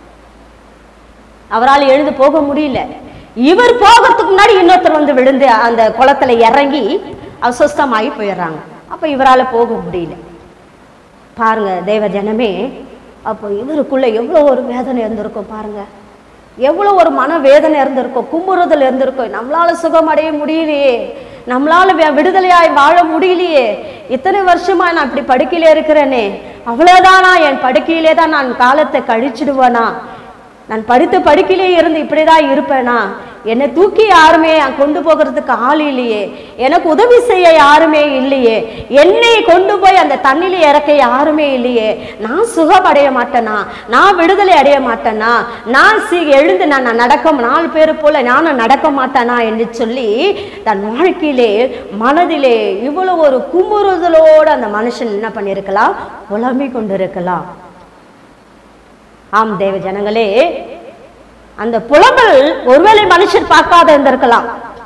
அவரால் எழுந்து போக முடியல இவர் போகிறதுக்கு முன்னாடி இன்னொருத்தர் வந்து விழுந்து அந்த குளத்துல இறங்கி அசுஸ்தமாகி போயிடுறாங்க அப்ப இவரால போக முடியல பாருங்க தேவ ஜனமே அப்போ இவருக்குள்ள எவ்வளோ ஒரு வேதனை இருந்திருக்கும் பாருங்க எவ்வளோ ஒரு மன வேதனை இருந்திருக்கும் குமுறுதல் இருந்திருக்கும் நம்மளால சுகம் அடைய முடியலையே நம்மளால வி- விடுதலையாய் வாழ முடியலையே இத்தனை வருஷமா நான் இப்படி படுக்கையில இருக்கிறேனே அவ்வளவுதானா என் படுக்கையிலே தான் நான் காலத்தை கழிச்சிடுவேனா நான் படுத்த படுக்கையிலே இருந்து இப்படிதான் இருப்பேனா என்னை தூக்கி யாருமே கொண்டு போகிறதுக்கு ஆள் இல்லையே எனக்கு உதவி செய்ய யாருமே இல்லையே என்னை கொண்டு போய் அந்த தண்ணியில இறக்க யாருமே இல்லையே நான் சுகம் அடைய மாட்டேனா நான் விடுதலை அடைய மாட்டேனா நான் சீ எழுந்து நான் நான் நடக்க நாலு பேர் போல நானும் நடக்க மாட்டேனா என்று சொல்லி தன் வாழ்க்கையிலே மனதிலே இவ்வளவு ஒரு குமுறுதலோடு அந்த மனுஷன் என்ன பண்ணியிருக்கலாம் புலம்பிக் கொண்டிருக்கலாம் ஆம் தேவ ஜனங்களே அந்த புலம்பல் ஒருவேளை மனுஷர் பார்க்காத இருந்திருக்கலாம்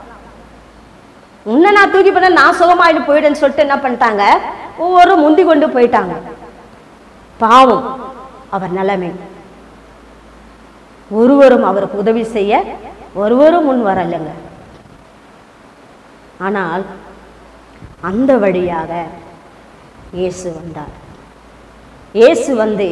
உன்னை நான் தூக்கி பண்ண நான் சுகமாயிட்டு போயிடுன்னு சொல்லிட்டு என்ன பண்ணிட்டாங்க ஒவ்வொரு முந்தி கொண்டு போயிட்டாங்க பாவம் அவர் நிலைமை ஒருவரும் அவருக்கு உதவி செய்ய ஒருவரும் முன் வரலைங்க ஆனால் அந்த வழியாக இயேசு வந்தார் இயேசு வந்து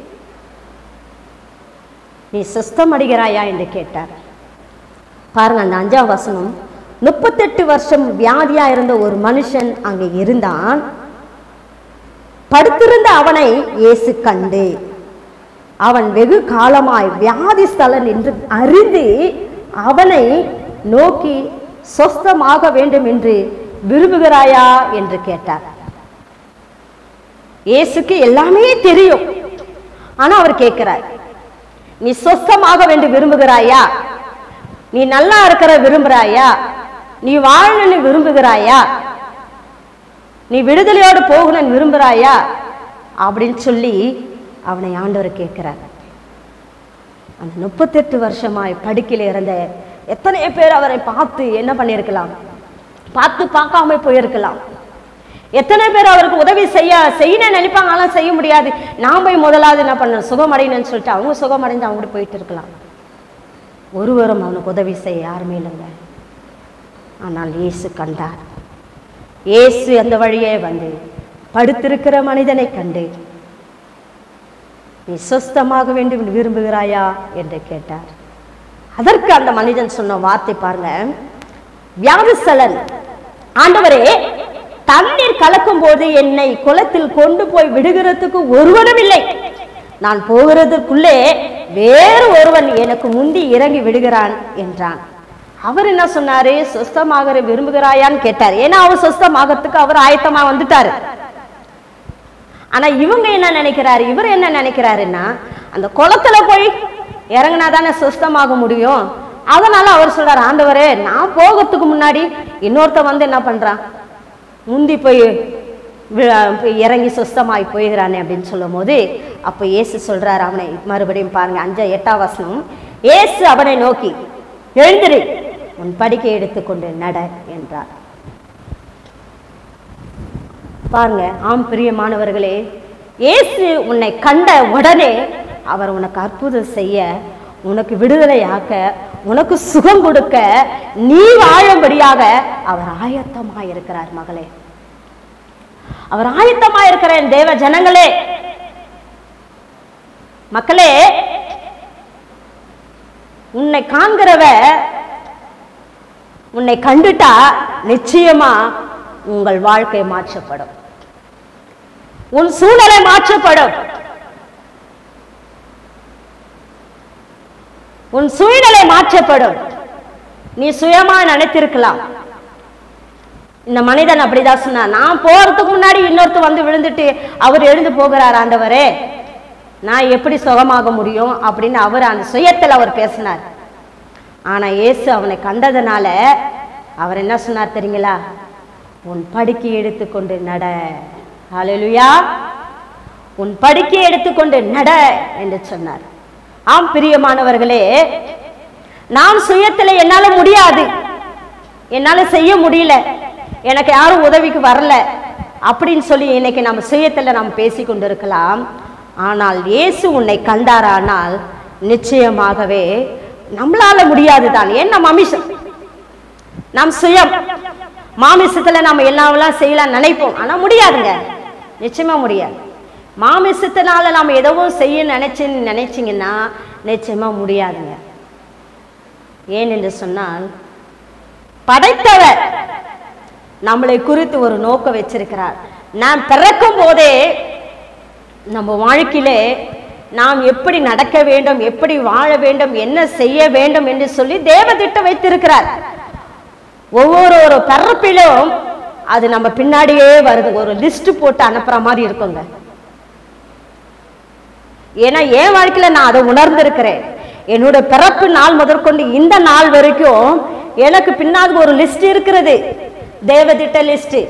நீ சுஸ்தம் அடைகிறாயா என்று கேட்டார் பாருங்க அந்த அஞ்சாம் வசனம் முப்பத்தெட்டு வருஷம் வியாதியா இருந்த ஒரு மனுஷன் அங்கே இருந்தான் படுத்திருந்த அவனை இயேசு கண்டு அவன் வெகு காலமாய் வியாதிஸ்தலன் என்று அறிந்து அவனை நோக்கி சொஸ்தமாக வேண்டும் என்று விரும்புகிறாயா என்று கேட்டார் இயேசுக்கு எல்லாமே தெரியும் ஆனா அவர் கேட்கிறார் நீ சொஸ்தமாக வேண்டும் விரும்புகிறாயா நீ நல்லா இருக்கிற விரும்புகிறாயா நீ வாழணும்னு விரும்புகிறாயா நீ விடுதலையோடு போகணும்னு விரும்புகிறாயா அப்படின்னு சொல்லி அவனை ஆண்டவர் கேட்கிறார் அந்த முப்பத்தெட்டு வருஷமாய் படுக்கையில் இருந்த எத்தனை பேர் அவரை பார்த்து என்ன பண்ணியிருக்கலாம் பார்த்து பார்க்காம போயிருக்கலாம் எத்தனை பேர் அவருக்கு உதவி செய்ய செய்யணும்னு நினைப்பாங்க ஆனால் செய்ய முடியாது நான் போய் முதலாவது என்ன பண்ண சுகமடையணும்னு சொல்லிட்டு அவங்க சுகமடைந்து அவங்க போயிட்டு இருக்கலாம் ஒருவரும் அவனுக்கு உதவி செய்ய யாருமே இல்லைங்க ஆனால் இயேசு கண்டார் இயேசு அந்த வழியே வந்து படுத்திருக்கிற மனிதனை கண்டு நீ சொஸ்தமாக வேண்டும் என்று விரும்புகிறாயா என்று கேட்டார் அதற்கு அந்த மனிதன் சொன்ன வார்த்தை பாருங்க வியாதிசலன் ஆண்டவரே தண்ணீர் கலக்கும் போது என்னை குளத்தில் கொண்டு போய் விடுகிறதுக்கு ஒருவனும் இல்லை நான் போகிறதுக்குள்ளே வேறு ஒருவன் எனக்கு முந்தி இறங்கி விடுகிறான் என்றான் அவர் என்ன சொன்னாரு சொஸ்தமாக விரும்புகிறாயான்னு கேட்டார் ஏன்னா அவர் சொஸ்தமாகறதுக்கு அவர் ஆயத்தமா வந்துட்டாரு ஆனா இவங்க என்ன நினைக்கிறாரு இவர் என்ன நினைக்கிறாருன்னா அந்த குளத்துல போய் இறங்கினா தானே சுஸ்தமாக முடியும் அதனால அவர் சொல்றாரு ஆண்டவரே நான் போகிறதுக்கு முன்னாடி இன்னொருத்த வந்து என்ன பண்றான் முந்தி போய் வி- போய் இறங்கி சுஸ்தமாய் போயிடுறானே அப்படின்னு சொல்லும் போது அப்போ இயேசு சொல்றாரு அவனை மறுபடியும் பாருங்க அஞ்சா எட்டாம் வசனம் இயேசு அவனை நோக்கி எழுந்திரு உன் படிக்கை எடுத்துக்கொண்டு நட என்றார் பாருங்க ஆம் பிரியமானவர்களே இயேசு உன்னை கண்ட உடனே அவர் உனக்கு அற்புதம் செய்ய உனக்கு விடுதலையாக்க உனக்கு சுகம் கொடுக்க நீ வாழும்படியாக அவர் ஆயத்தமா இருக்கிறார் மகளே அவர் ஆயத்தமா இருக்கிற என் தேவ ஜனங்களே மக்களே உன்னை காண்கிறவ உன்னை கண்டுட்டா நிச்சயமா உங்கள் வாழ்க்கை மாற்றப்படும் உன் சூழ்நிலை மாற்றப்படும் உன் சூழ்நிலை மாற்றப்படும் நீ சுயமா நினைத்திருக்கலாம் இந்த மனிதன் அப்படிதான் சொன்னான் நான் போறதுக்கு முன்னாடி இன்னொருத்தர் வந்து விழுந்துட்டு அவர் எழுந்து போகிறார் ஆண்டவரே நான் எப்படி சுகமாக முடியும் அப்படின்னு அவர் அந்த சுயத்தில் அவர் பேசினார் ஆனா இயேசு அவனை கண்டதுனால அவர் என்ன சொன்னார் தெரியுங்களா உன் படுக்கை எடுத்துக்கொண்டு நட ஹalleluya உன் படுக்கை எடுத்துக்கொண்டு நட என்று சொன்னார் ஆம் பிரியமானவர்களே நாம் சுயத்துல என்னால முடியாது என்னால செய்ய முடியல எனக்கு யாரும் உதவிக்கு வரல அப்படின்னு சொல்லி இன்னைக்கு நம்ம சுயத்துல நாம் பேசி கொண்டிருக்கலாம் ஆனால் இயேசு உன்னை கண்டாரானால் நிச்சயமாகவே நம்மளால முடியாதுதான் ஏன் நம்ம அமிஷம் நம் சுயம் மாமிசத்துல நம்ம எல்லாம் செய்யலாம் நினைப்போம் ஆனா முடியாதுங்க நிச்சயமா முடியாது மாமிசத்தினால நம்ம எதுவும் செய்ய நினைச்சு நினைச்சீங்கன்னா நிச்சயமா முடியாதுங்க ஏன் என்று சொன்னால் படைத்தவர் நம்மளை குறித்து ஒரு நோக்கம் வச்சிருக்கிறார் நான் பிறக்கும் போதே நம்ம வாழ்க்கையிலே நாம் எப்படி நடக்க வேண்டும் எப்படி வாழ வேண்டும் என்ன செய்ய வேண்டும் என்று சொல்லி தேவதிட்டம் வைத்திருக்கிறார் ஒவ்வொரு ஒரு பிறப்பிலும் அது நம்ம பின்னாடியே வருது ஒரு லிஸ்ட் போட்டு அனுப்புற மாதிரி இருக்குங்க ஏன்னா என் வாழ்க்கையில நான் அதை உணர்ந்திருக்கிறேன் என்னோட பிறப்பு நாள் முதற்கொண்டு இந்த நாள் வரைக்கும் எனக்கு பின்னாடி ஒரு லிஸ்ட் இருக்கிறது தேவதிட்ட லிஸ்ட்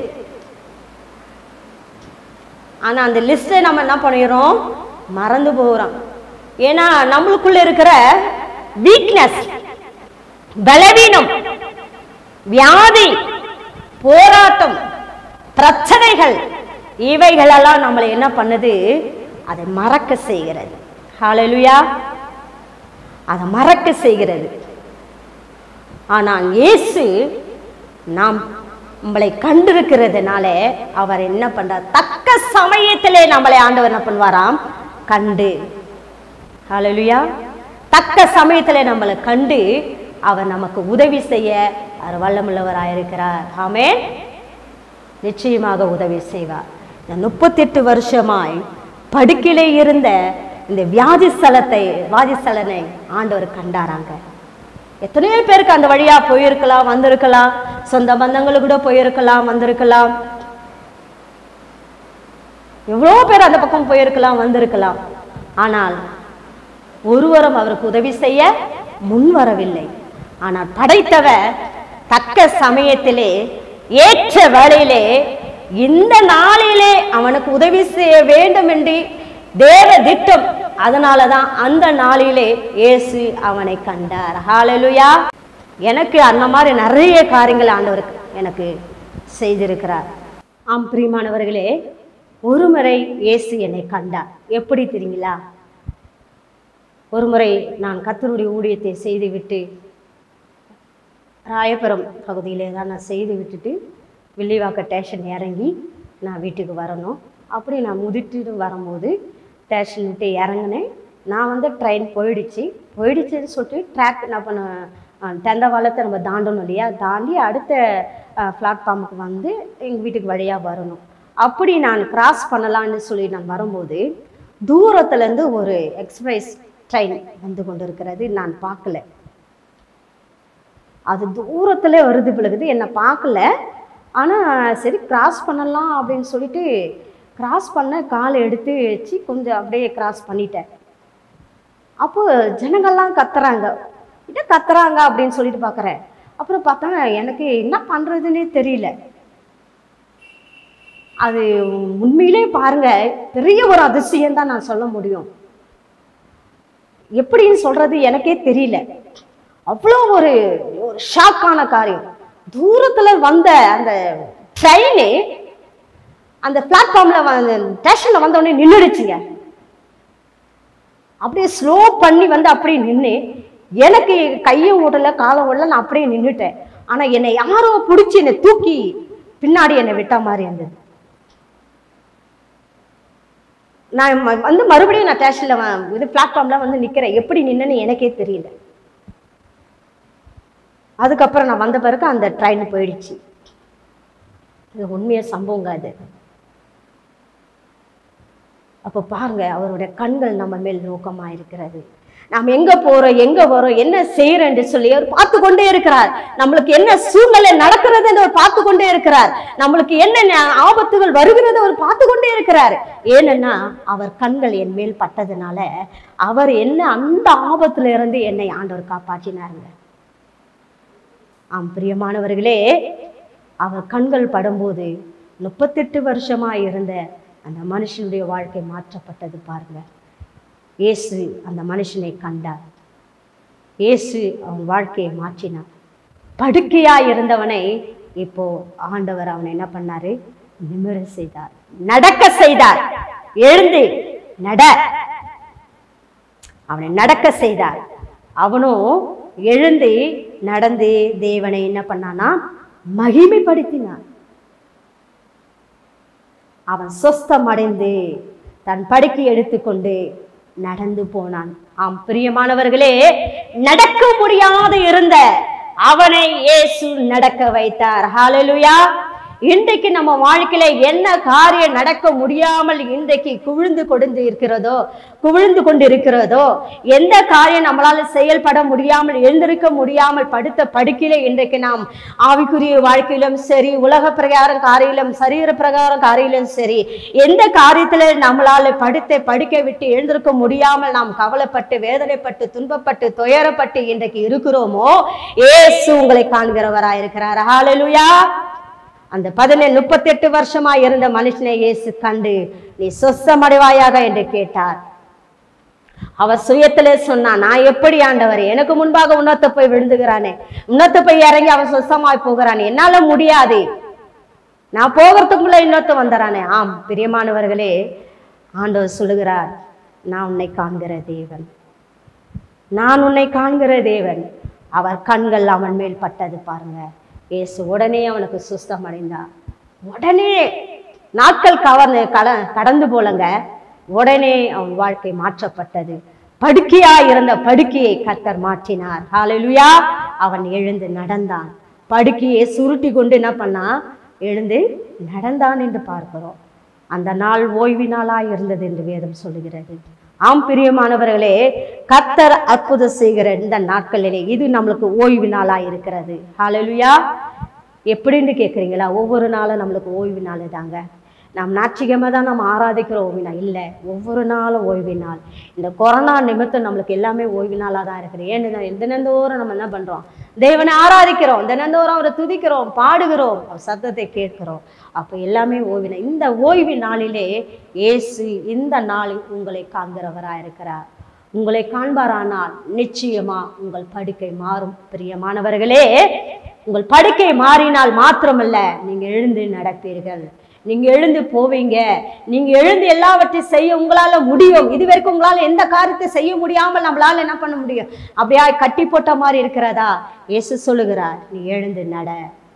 ஆனா அந்த லிஸ்ட்டை நம்ம என்ன பண்ணிடுறோம் மறந்து போகிறோம் ஏன்னா நம்மளுக்குள்ள இருக்கிற வீக்னஸ் பலவீனம் வியாதி போராட்டம் பிரச்சனைகள் இவைகளெல்லாம் நம்மளை என்ன பண்ணுது அதை மறக்க செய்கிறது ஹalleluya அதை மறக்க செய்கிறது ஆனால் இயேசு நாம் நம்மளை கண்டிருக்கிறதுனால அவர் என்ன பண்றார் தக்க சமயத்திலே நம்மளை ஆண்டவர் என்ன பண்ணுவாராம் கண்டு ஹalleluya தக்க சமயத்திலே நம்மளை கண்டு அவர் நமக்கு உதவி செய்ய அவர் வல்லமுள்ளவராயிருக்கிறார் ஆமென் நிச்சயமாக உதவி செய்வார் இந்த முப்பத்தெட்டு வருஷமாய் படுக்கிலே இருந்த இந்த வியாதி ஸ்தலத்தை வியாதி ஸ்தலனை ஆண்டவர் கண்டாராங்க எத்தனையோ பேருக்கு அந்த வழியா போயிருக்கலாம் வந்திருக்கலாம் சொந்த பந்தங்களுக்கு கூட போயிருக்கலாம் வந்திருக்கலாம் எவ்வளோ பேர் அந்த பக்கம் போயிருக்கலாம் வந்திருக்கலாம் ஆனால் ஒருவரும் அவருக்கு உதவி செய்ய முன் வரவில்லை ஆனால் படைத்தவர் தக்க சமயத்திலே ஏற்ற வேளையிலே இந்த நாளிலே அவனுக்கு உதவி செய்ய வேண்டும் என்று தேவ திட்டம் அதனாலதான் அந்த நாளிலே இயேசு அவனை கண்டார் ஹalleluya எனக்கு அந்த மாதிரி நிறைய காரியங்கள் ஆண்டவர் எனக்கு செய்திருக்கிறார் ஆம் பிரியமானவர்களே ஒருமுறை இயேசு என்னை கண்டார் எப்படி தெரியுங்களா ஒருமுறை நான் கத்தருடைய ஊழியத்தை செய்துவிட்டு ராயபுரம் பகுதியிலே தான் நான் செய்து விட்டுட்டு வில்லிவாக்க ஸ்டேஷன் இறங்கி நான் வீட்டுக்கு வரணும் அப்படி நான் முதிட்டு வரும்போது ஸ்டேஷன் விட்டு இறங்கினேன் நான் வந்து ட்ரெயின் போயிடுச்சு போயிடுச்சுன்னு சொல்லிட்டு ட்ராக் என்ன பண்ண தெந்தவாளத்தை நம்ம தாண்டணும் இல்லையா தாண்டி அடுத்த பிளாட்ஃபார்முக்கு வந்து எங்கள் வீட்டுக்கு வழியாக வரணும் அப்படி நான் கிராஸ் பண்ணலான்னு சொல்லி நான் வரும்போது தூரத்துலேருந்து ஒரு எக்ஸ்பிரஸ் ட்ரெயின் வந்து கொண்டு இருக்கிறது நான் பார்க்கல அது தூரத்துல வருது பிள்ளைகுது என்னை பார்க்கல ஆனால் சரி கிராஸ் பண்ணலாம் அப்படின்னு சொல்லிட்டு கிராஸ் பண்ண காலை எடுத்து வச்சு கொஞ்சம் அப்படியே கிராஸ் பண்ணிட்டேன் அப்போ ஜனங்கள்லாம் கத்துறாங்க என்ன கத்துறாங்க அப்படின்னு சொல்லிட்டு பார்க்குறேன் அப்புறம் பார்த்தா எனக்கு என்ன பண்ணுறதுன்னே தெரியல அது உண்மையிலே பாருங்க பெரிய ஒரு அதிசயம் தான் நான் சொல்ல முடியும் எப்படின்னு சொல்றது எனக்கே தெரியல அவ்வளோ ஒரு ஒரு ஷாக்கான காரியம் தூரத்துல வந்த அந்த ட்ரெயின் அந்த பிளாட்ஃபார்ம்ல வந்து ஸ்டேஷன்ல வந்த உடனே நின்றுடுச்சுங்க அப்படியே ஸ்லோ பண்ணி வந்து அப்படியே நின்று எனக்கு கையும் ஓடல காலம் ஓடல நான் அப்படியே நின்றுட்டேன் ஆனா என்னை யாரோ பிடிச்சி என்னை தூக்கி பின்னாடி என்னை விட்ட மாதிரி இருந்தது நான் ம- வந்து மறுபடியும் நான் ஸ்டேஷன்ல இது பிளாட்ஃபார்ம்ல வந்து நிக்கிறேன் எப்படி நின்னேன்னு எனக்கே தெரியல அதுக்கப்புறம் நான் வந்த பிறகு அந்த ட்ரெயின் போயிடுச்சு இது உண்மைய சம்பவங்க அது அப்போ பாருங்க அவருடைய கண்கள் நம்ம மேல் நோக்கமா இருக்கிறது நாம் எங்க போறோம் எங்க வரோம் என்ன செய்யறோம் என்று சொல்லி அவர் பார்த்து கொண்டே இருக்கிறார் நம்மளுக்கு என்ன சூழ்நிலை நடக்கிறது என்று அவர் பார்த்து கொண்டே இருக்கிறார் நம்மளுக்கு என்ன ஆபத்துகள் வருகிறது அவர் பார்த்து கொண்டே இருக்கிறார் ஏனென்னா அவர் கண்கள் என் மேல் பட்டதுனால அவர் என்ன அந்த ஆபத்துல இருந்து என்னை ஆண்டவர் காப்பாற்றினாருங்க ஆம் பிரியமானவர்களே அவர் கண்கள் படும்போது முப்பத்தெட்டு வருஷமா இருந்த அந்த மனுஷனுடைய வாழ்க்கை மாற்றப்பட்டது பாருங்க இயேசு அந்த மனுஷனை கண்டார் இயேசு அவன் வாழ்க்கையை மாற்றினார் படுக்கையா இருந்தவனை இப்போ ஆண்டவர் அவனை என்ன பண்ணாரு நிமிர செய்தார் நடக்க செய்தார் எழுந்து நட அவனை நடக்க செய்தார் அவனும் எழுந்து நடந்து தேவனை என்ன பண்ணானா மகிமைப்படுத்தினான் அவன் சொஸ்தமடைந்து தன் படுக்கை எடுத்துக்கொண்டு நடந்து போனான் ஆம் பிரியமானவர்களே நடக்க முடியாது இருந்த அவனை இயேசு நடக்க வைத்தார் ஹalleluya இன்றைக்கு நம்ம வாழ்க்கையில என்ன காரியம் நடக்க முடியாமல் இன்றைக்கு குவிழ்ந்து கொண்டு இருக்கிறதோ குவிழ்ந்து கொண்டு இருக்கிறதோ எந்த காரியம் நம்மளால செயல்பட முடியாமல் எழுந்திருக்க முடியாமல் படுத்த படுக்கையில இன்றைக்கு நாம் ஆவிக்குரிய வாழ்க்கையிலும் சரி உலக பிரகாரம் காரியிலும் சரீர பிரகாரம் காரியிலும் சரி எந்த காரியத்துல நம்மளால படுத்த படுக்க விட்டு எழுந்திருக்க முடியாமல் நாம் கவலைப்பட்டு வேதனைப்பட்டு துன்பப்பட்டு துயரப்பட்டு இன்றைக்கு இருக்கிறோமோ ஏசு உங்களை காண்கிறவராயிருக்கிறார் ஹalleluya அந்த பதினேழு முப்பத்தெட்டு வருஷமா இருந்த மனுஷனை இயேசு கண்டு நீ சொஸ்தமடைவாயாக என்று கேட்டார் அவர் சுயத்திலே சொன்னான் நான் எப்படி ஆண்டவர் எனக்கு முன்பாக உன்னத்த போய் விழுந்துகிறானே உன்னத்த போய் இறங்கி அவன் சொஸ்தமாய் போகிறானே என்னால முடியாது நான் போகிறதுக்குள்ள இன்னொருத்த வந்துறானே ஆம் பிரியமானவர்களே ஆண்டவர் சொல்லுகிறார் நான் உன்னை காண்கிற தேவன் நான் உன்னை காண்கிற தேவன் அவர் கண்கள் அவன் மேல் பட்டது பாருங்க இயேசு உடனே அவனுக்கு சுஸ்தம் அடைந்தார் உடனே நாட்கள் கவர்ந்து கட கடந்து போலங்க உடனே அவன் வாழ்க்கை மாற்றப்பட்டது படுக்கையா இருந்த படுக்கையை கர்த்தர் மாற்றினார் ஹalleluya அவன் எழுந்து நடந்தான் படுக்கையை சுருட்டி கொண்டு என்ன பண்ணான் எழுந்து நடந்தான் என்று பார்க்கிறோம் அந்த நாள் ஓய்வு நாளாய் இருந்தது என்று வேதம் சொல்லுகிறது ஆம் பிரியமானவர்களே கர்த்தர் அற்புதம் செய்கிற இந்த நாட்களிலே இது நம்மளுக்கு ஓய்வு நாளாய் இருக்கிறது ஹalleluya எப்படின்னு கேட்குறீங்களா ஒவ்வொரு நாளும் நம்மளுக்கு ஓய்வு நாள் தாங்க நாம் ஞாயிற்றுக்கிழமை தான் நம்ம ஆராதிக்கிற ஓய்வு நாள் இல்லை ஒவ்வொரு நாளும் ஓய்வு நாள் இந்த கொரோனா நிமித்தம் நம்மளுக்கு எல்லாமே ஓய்வு நாளாக தான் இருக்குது ஏன்னு தினந்தோறும் நம்ம என்ன பண்ணுறோம் தேவனை ஆராதிக்கிறோம் தினந்தோறும் அவரை துதிக்கிறோம் பாடுகிறோம் அவர் சத்தத்தை கேட்கிறோம் அப்போ எல்லாமே ஓய்வு நாள் இந்த ஓய்வு நாளிலே இயேசு இந்த நாளில் உங்களை காண்கிறவராக இருக்கிறார் உங்களை காண்பாரானால் நிச்சயமா உங்கள் படுக்கை மாறும் பிரியமானவர்களே உங்கள் படுக்கை மாறினால் மாத்திரமல்ல நீங்க எழுந்து நடப்பீர்கள் நீங்க எழுந்து போவீங்க நீங்க எழுந்து எல்லாவற்றையும் செய்ய உங்களால முடியும் இது வரைக்கும் உங்களால எந்த காரியத்தை செய்ய முடியாமல் நம்மளால என்ன பண்ண முடியும் அப்படியா கட்டி போட்ட மாதிரி இருக்கிறதா இயேசு சொல்லுகிறார் நீ எழுந்து நட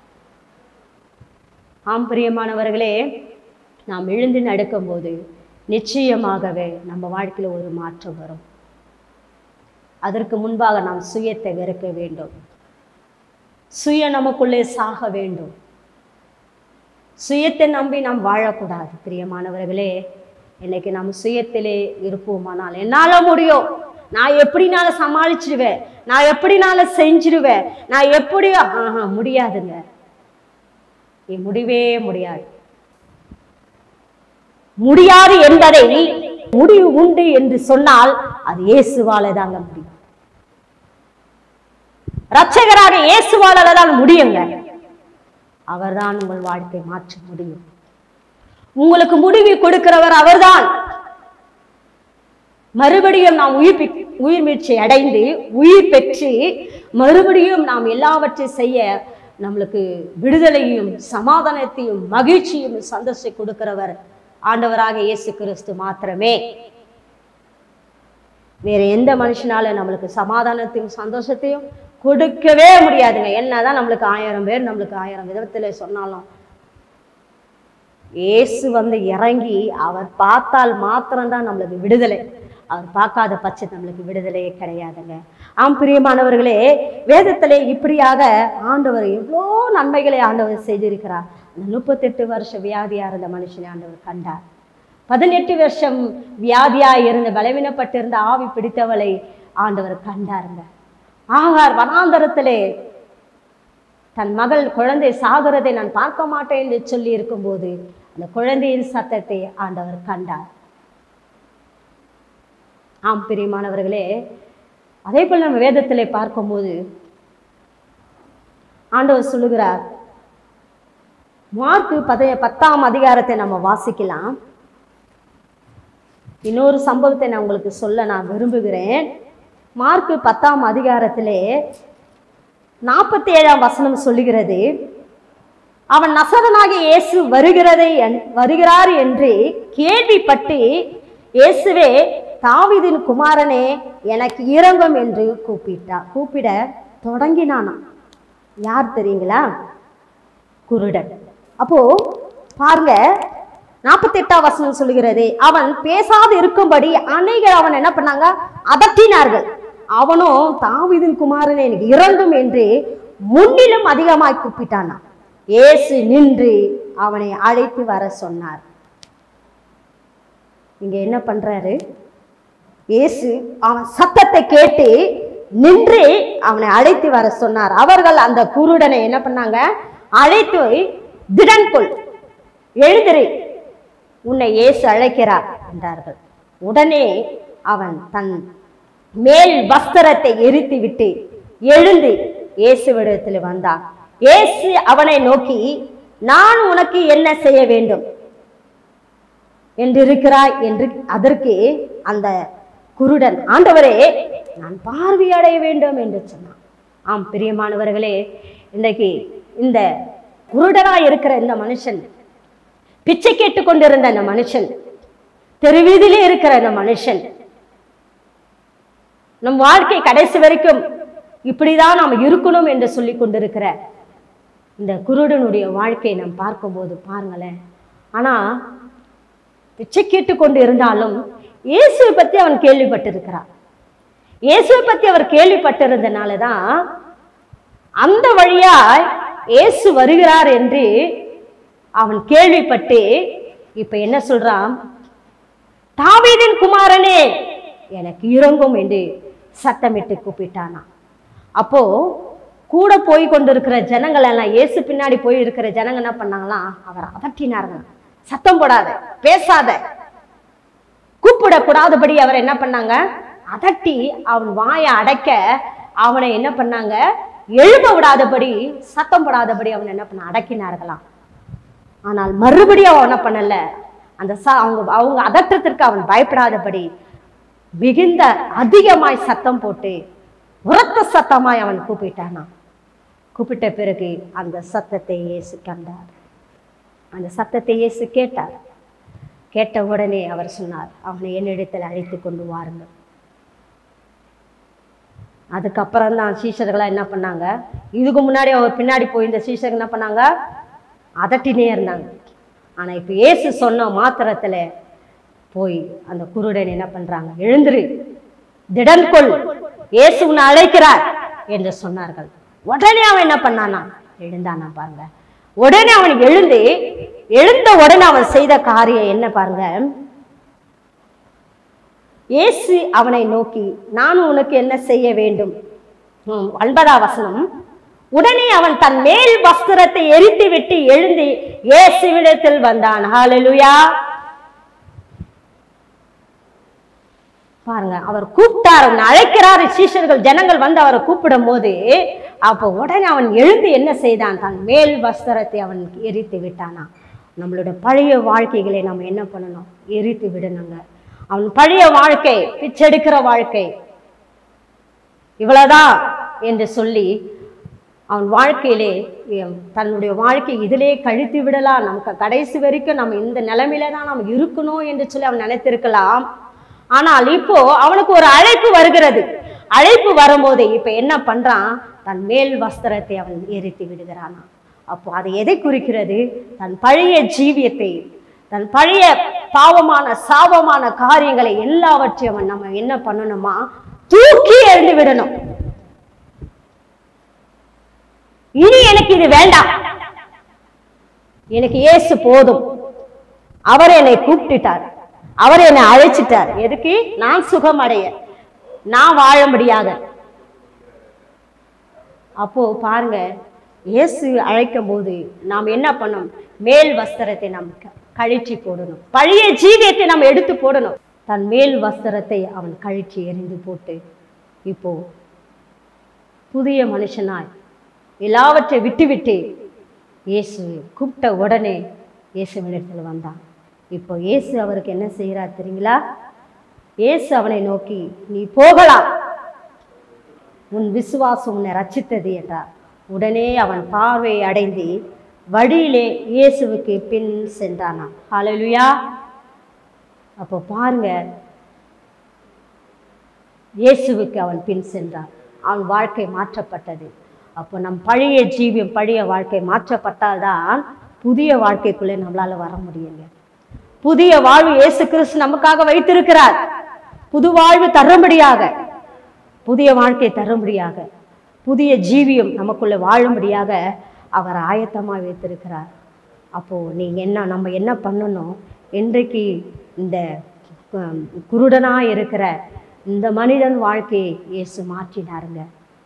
ஆம் பிரியமானவர்களே நாம் எழுந்து நடக்கும்போது நிச்சயமாகவே நம்ம வாழ்க்கையில ஒரு மாற்றம் வரும் அதற்கு முன்பாக நாம் சுயத்தை வெறுக்க வேண்டும் சுய நமக்குள்ளே சாக வேண்டும் சுயத்தை நம்பி நாம் வாழக்கூடாது பிரியமானவர்களே இன்னைக்கு நாம் சுயத்திலே இருப்போமானால் என்னால முடியும் நான் எப்படினால சமாளிச்சிடுவேன் நான் எப்படினால செஞ்சிருவேன் நான் எப்படி ஆஹா முடியாதுங்க நீ முடிவே முடியாது முடியாது என்பதை முடிவு உண்டு என்று சொன்னால் அது இயேசுவால தாங்க முடியும் ரட்சகராக இயேசுவால தான் முடியுங்க அவர்தான் உங்கள் வாழ்க்கை மாற்ற முடியும் உங்களுக்கு முடிவு கொடுக்கிறவர் அவர்தான் மறுபடியும் நாம் உயிர் பெ- உயிர் மீட்சி அடைந்து உயிர் பெற்று மறுபடியும் நாம் எல்லாவற்றையும் செய்ய நம்மளுக்கு விடுதலையும் சமாதானத்தையும் மகிழ்ச்சியும் சந்தோஷம் கொடுக்கிறவர் ஆண்டவராக இயேசு கிறிஸ்து மாத்திரமே வேற எந்த மனுஷனால நம்மளுக்கு சமாதானத்தையும் சந்தோஷத்தையும் கொடுக்கவே முடியாதுங்க என்னதான் நம்மளுக்கு ஆயிரம் பேர் நம்மளுக்கு ஆயிரம் விதத்துல சொன்னாலும் இயேசு வந்து இறங்கி அவர் பார்த்தால் மாத்திரம்தான் நம்மளுக்கு விடுதலை அவர் பார்க்காத பட்சம் நம்மளுக்கு விடுதலையே கிடையாதுங்க ஆம் பிரியமானவர்களே வேதத்திலே இப்படியாக ஆண்டவர் எவ்வளோ நன்மைகளை ஆண்டவர் செய்திருக்கிறார் அந்த முப்பத்தெட்டு வருஷம் வியாதியா இருந்த மனுஷனை ஆண்டவர் கண்டார் பதினெட்டு வருஷம் வியாதியா இருந்த பலவீனப்பட்டிருந்த ஆவி பிடித்தவளை ஆண்டவர் கண்டாருங்க ஆகார் வனாந்தரத்திலே தன் மகள் குழந்தை சாகிறதை நான் பார்க்க மாட்டேன் என்று சொல்லி இருக்கும்போது அந்த குழந்தையின் சத்தத்தை ஆண்டவர் கண்டார் ஆம் பிரியமானவர்களே அதே போல் நம்ம வேதத்திலே பார்க்கும்போது ஆண்டவர் சொல்லுகிறார் மார்க்கு பத பத்தாம் அதிகாரத்தை நம்ம வாசிக்கலாம் இன்னொரு சம்பவத்தை நான் உங்களுக்கு சொல்ல நான் விரும்புகிறேன் மார்க்கு பத்தாம் அதிகாரத்திலே நாற்பத்தி ஏழாம் வசனம் சொல்லுகிறது அவன் நசரனாகிய இயேசு வருகிறதை என்- வருகிறார் என்று கேள்விப்பட்டு இயேசுவே தாவீதின் குமாரனே எனக்கு இறங்கும் என்று கூப்பிட்டா கூப்பிட தொடங்கினானாம் யார் தெரியுங்களா குருடன் அப்போ பாருங்க நாற்பத்தி எட்டாம் வசனம் சொல்லுகிறது அவன் பேசாது இருக்கும்படி அநேகர் அவன் என்ன பண்ணாங்க அதட்டினார்கள் அவனும் தாவீதின் குமாரன் எனக்கு இறங்கும் என்று முன்னிலும் அதிகமாய் கூப்பிட்டானா இயேசு நின்று அவனை அழைத்து வர சொன்னார் இங்க என்ன பண்றாரு இயேசு அவன் சத்தத்தை கேட்டு நின்று அவனை அழைத்து வர சொன்னார் அவர்கள் அந்த குருடனை என்ன பண்ணாங்க அழைத்து திடன் கொள் எழுதிரு உன்னை இயேசு அழைக்கிறார் என்றார்கள் உடனே அவன் தன் மேல் வஸ்திரத்தை எரித்து விட்டு எழுந்து இயேசுவிடத்தில் வந்தான் இயேசு அவனை நோக்கி நான் உனக்கு என்ன செய்ய வேண்டும் என்றிருக்கிறாய் என்று அதற்கு அந்த குருடன் ஆண்டவரே நான் பார்வையடைய வேண்டும் என்று சொன்னான் ஆம் பிரியமானவர்களே இன்றைக்கு இந்த குருடனாய் இருக்கிற இந்த மனுஷன் பிச்சை கேட்டுக் கொண்டிருந்த அந்த மனுஷன் தெருவீதியிலே இருக்கிற அந்த மனுஷன் நம் வாழ்க்கை கடைசி வரைக்கும் இப்படிதான் நாம் இருக்கணும் என்று சொல்லி கொண்டிருக்கிற இந்த குருடனுடைய வாழ்க்கையை நாம் பார்க்கும்போது பாருங்களேன் ஆனா பிச்சை கேட்டு கொண்டு இருந்தாலும் இயேசுவை பத்தி அவன் கேள்விப்பட்டிருக்கிறான் இயேசுவை பத்தி அவர் கேள்விப்பட்டிருந்தனால தான் அந்த வழியாய் இயேசு வருகிறார் என்று அவன் கேள்விப்பட்டு இப்ப என்ன சொல்றான் தாவீதின் குமாரனே எனக்கு இறங்கும் என்று சத்தமிட்டு கூப்பிட்டானா அப்போ கூட போய் கொண்டிருக்கிற ஜனங்கள் எல்லாம் இயேசு பின்னாடி போய் இருக்கிற ஜனங்க என்ன பண்ணாங்களாம் அவர் அதட்டினார்கள் சத்தம் போடாத பேசாத கூப்பிடக்கூடாதபடி அவர் என்ன பண்ணாங்க அதட்டி அவன் வாயை அடைக்க அவனை என்ன பண்ணாங்க எழுப்ப விடாதபடி சத்தம் போடாதபடி அவன் என்ன பண்ண அடக்கினார்களாம் ஆனால் மறுபடியும் அவன் என்ன பண்ணல அந்த ச அவங்க அவங்க அதட்டத்திற்கு அவன் பயப்படாதபடி மிகுந்த அதிகமாய் சத்தம் போட்டு உரத்த சத்தமாய் அவன் கூப்பிட்டானாம் கூப்பிட்ட பிறகு அந்த சத்தத்தை இயேசு கண்டார் அந்த சத்தத்தை இயேசு கேட்டார் கேட்ட உடனே அவர் சொன்னார் அவனை என்னிடத்தில் அழைத்து கொண்டு வாருங்கள் அதுக்கப்புறம் தான் சீஷர்களாக என்ன பண்ணாங்க இதுக்கு முன்னாடி அவர் பின்னாடி போய் இந்த சீஷர்கள் என்ன பண்ணாங்க அதட்டினே இருந்தாங்க ஆனால் இப்போ இயேசு சொன்ன மாத்திரத்தில் போய் அந்த குருடன் என்ன பண்ணுறாங்க எழுந்திரு திடன் கொள் இயேசு உன்னை அழைக்கிறார் என்று சொன்னார்கள் உடனே அவன் என்ன பண்ணானா எழுந்தானா பாருங்க உடனே அவன் எழுந்து எழுந்த உடனே அவன் செய்த காரியம் என்ன பாருங்க இயேசு அவனை நோக்கி நான் உனக்கு என்ன செய்ய வேண்டும் ம், ஒன்பதாம் வசனம் உடனே அவன் தன் மேல் வஸ்திரத்தை எரித்து விட்டு எழுந்து இயேசுவிடத்தில் வந்தான் ஹalleluya பாருங்க அவர் கூப்பிட்டார் அவன் அழைக்கிறார் சீஷர்கள் ஜனங்கள் வந்து அவரை கூப்பிடும் போது அப்போ உடனே அவன் எழுந்து என்ன செய்தான் தன் மேல் வஸ்திரத்தை அவன் எரித்து விட்டானா நம்மளோட பழைய வாழ்க்கைகளை நம்ம என்ன பண்ணணும் எரித்து விடணுங்க அவன் பழைய வாழ்க்கை பிச்செடுக்கிற வாழ்க்கை இவ்வளவுதான் என்று சொல்லி அவன் வாழ்க்கையிலே எம், தன்னுடைய வாழ்க்கை இதிலே கழித்து விடலாம் நமக்கு கடைசி வரைக்கும் நம்ம இந்த நிலைமையில தான் நம்ம இருக்கணும் என்று சொல்லி அவன் நினைத்திருக்கலாம் ஆனால் இப்போ அவனுக்கு ஒரு அழைப்பு வருகிறது அழைப்பு வரும்போது இப்ப என்ன பண்றான் தன் மேல் வஸ்திரத்தை அவன் எரித்து விடுகிறானா அப்போ அது எதை குறிக்கிறது தன் பழைய ஜீவியத்தை தன் பழைய பாவமான சாபமான காரியங்களை எல்லாவற்றையும் அவன் நம்ம என்ன பண்ணணுமா தூக்கி எறிந்து விடணும் இனி எனக்கு இது வேண்டாம் எனக்கு இயேசு போதும் அவர் என்னை கூப்பிட்டுட்டார் அவர் என்னை அழைச்சிட்டார் எதுக்கு நான் சுகம் அடைய நான் வாழும்படியாக அப்போ பாருங்க இயேசு அழைக்கும் போது நாம் என்ன பண்ணோம் மேல் வஸ்திரத்தை நாம் க- கழற்றி போடணும் பழைய ஜீவியத்தை நாம் எடுத்து போடணும் தன் மேல் வஸ்திரத்தை அவன் கழற்றி எறிந்து போட்டு இப்போ புதிய மனுஷனாய் எல்லாவற்றை விட்டுவிட்டு இயேசு கூப்பிட்ட உடனே இயேசுவிடத்தில் வந்தான் இப்போ இயேசு அவருக்கு என்ன செய்கிறார் தெரியுங்களா இயேசு அவனை நோக்கி நீ போகலாம் உன் விசுவாசம் உன்னை ரட்சித்தது என்றார் உடனே அவன் பார்வையை அடைந்து வழியிலே இயேசுவுக்கு பின் சென்றானாம் ஹalleluya அப்போ பாருங்க இயேசுவுக்கு அவன் பின் சென்றான் அவன் வாழ்க்கை மாற்றப்பட்டது அப்போ நம் பழைய ஜீவியம் பழைய வாழ்க்கை மாற்றப்பட்டால்தான் புதிய வாழ்க்கைக்குள்ளே நம்மளால வர முடியுங்க புதிய வாழ்வு இயேசு கிறிஸ்து நமக்காக வைத்திருக்கிறார் புது வாழ்வு தரும்படியாக புதிய வாழ்க்கை தரும்படியாக புதிய ஜீவியம் நமக்குள்ள வாழும்படியாக அவர் ஆயத்தமாக வைத்திருக்கிறார் அப்போ நீங்க என்ன நம்ம என்ன பண்ணணும் இன்றைக்கு இந்த ஹம், குருடனா இருக்கிற இந்த மனிதன் வாழ்க்கையை இயேசு மாற்றினாருங்க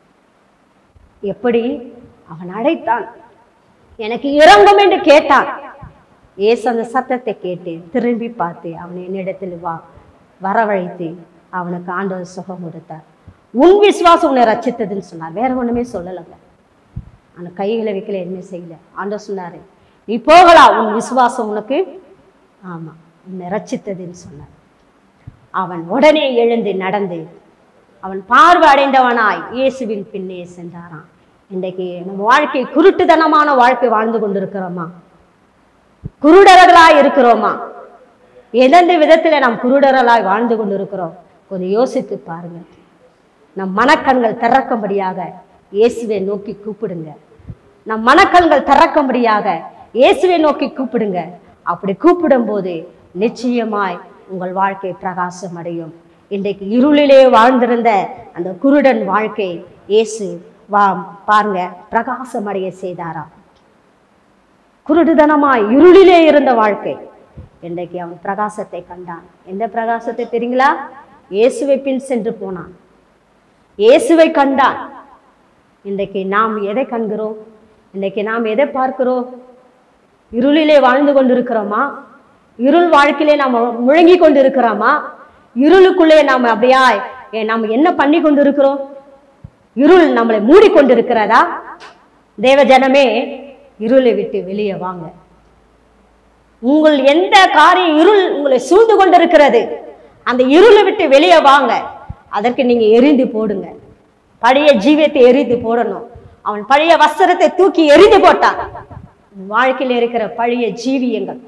எப்படி அவன் அழைத்தான் எனக்கு இறங்கும் என்று கேட்டான் இயேசு அந்த சத்தத்தை கேட்டு திரும்பி பார்த்து அவனை என்னிடத்தில் வா வரவழைத்து அவனுக்கு ஆண்டவர் சுகம் கொடுத்தார் உன் விசுவாசம் உன்னை ரச்சித்ததுன்னு சொன்னார் வேற ஒண்ணுமே சொல்லலைங்க அந்த கைகளை வைக்கல எதுவுமே செய்யல ஆண்டவர் சொன்னாரு நீ போகலாம் உன் விசுவாசம் உனக்கு ஆமா உன்னை ரச்சித்ததுன்னு சொன்னார் அவன் உடனே எழுந்து நடந்து அவன் பார்வை அடைந்தவனாய் இயேசுவின் பின்னே சென்றாராம் இன்றைக்கு நம்ம வாழ்க்கை குருட்டுத்தனமான வாழ்க்கை வாழ்ந்து கொண்டிருக்கிறோமா குருடர்களாய் இருக்கிறோமா எந்தெந்த விதத்துல நாம் குருடர்களாய் வாழ்ந்து கொண்டிருக்கிறோம் கொஞ்சம் யோசித்து பாருங்க நம் மனக்கண்கள் திறக்கும்படியாக இயேசுவை நோக்கி கூப்பிடுங்க நம் மனக்கண்கள் திறக்கும்படியாக இயேசுவை நோக்கி கூப்பிடுங்க அப்படி கூப்பிடும்போது நிச்சயமாய் உங்கள் வாழ்க்கை பிரகாசம் அடையும் இன்றைக்கு இருளிலே வாழ்ந்திருந்த அந்த குருடன் வாழ்க்கை இயேசு வா பாருங்க பிரகாசம் அடைய செய்தாராம் குருடுதனமாய் இருளிலே இருந்த வாழ்க்கை இன்றைக்கு அவன் பிரகாசத்தை கண்டான் எந்த பிரகாசத்தை தெரியுங்களா இயேசுவை பின் சென்று போனான் இயேசுவை கண்டான் இன்றைக்கு நாம் எதை கண்கிறோம் இன்றைக்கு நாம் எதை பார்க்கிறோம் இருளிலே வாழ்ந்து கொண்டிருக்கிறோமா இருள் வாழ்க்கையிலே நாம் முழங்கி கொண்டிருக்கிறோமா இருளுக்குள்ளே நாம் அப்படியா ஏ, நாம் என்ன பண்ணி கொண்டிருக்கிறோம் இருள் நம்மளை மூடிக்கொண்டிருக்கிறதா தேவ ஜனமே இருளை விட்டு வெளியே வாங்க உங்கள் எந்த காரிய இருள் உங்களை சூழ்ந்து கொண்டிருக்கிறது அந்த இருளை விட்டு வெளியே வாங்க அதற்கு நீங்க எரிந்து போடுங்க பழைய ஜீவியத்தை எரிந்து போடணும் அவன் பழைய வஸ்திரத்தை தூக்கி எரிந்து போட்டான் உன் வாழ்க்கையில் இருக்கிற பழைய ஜீவியங்கள்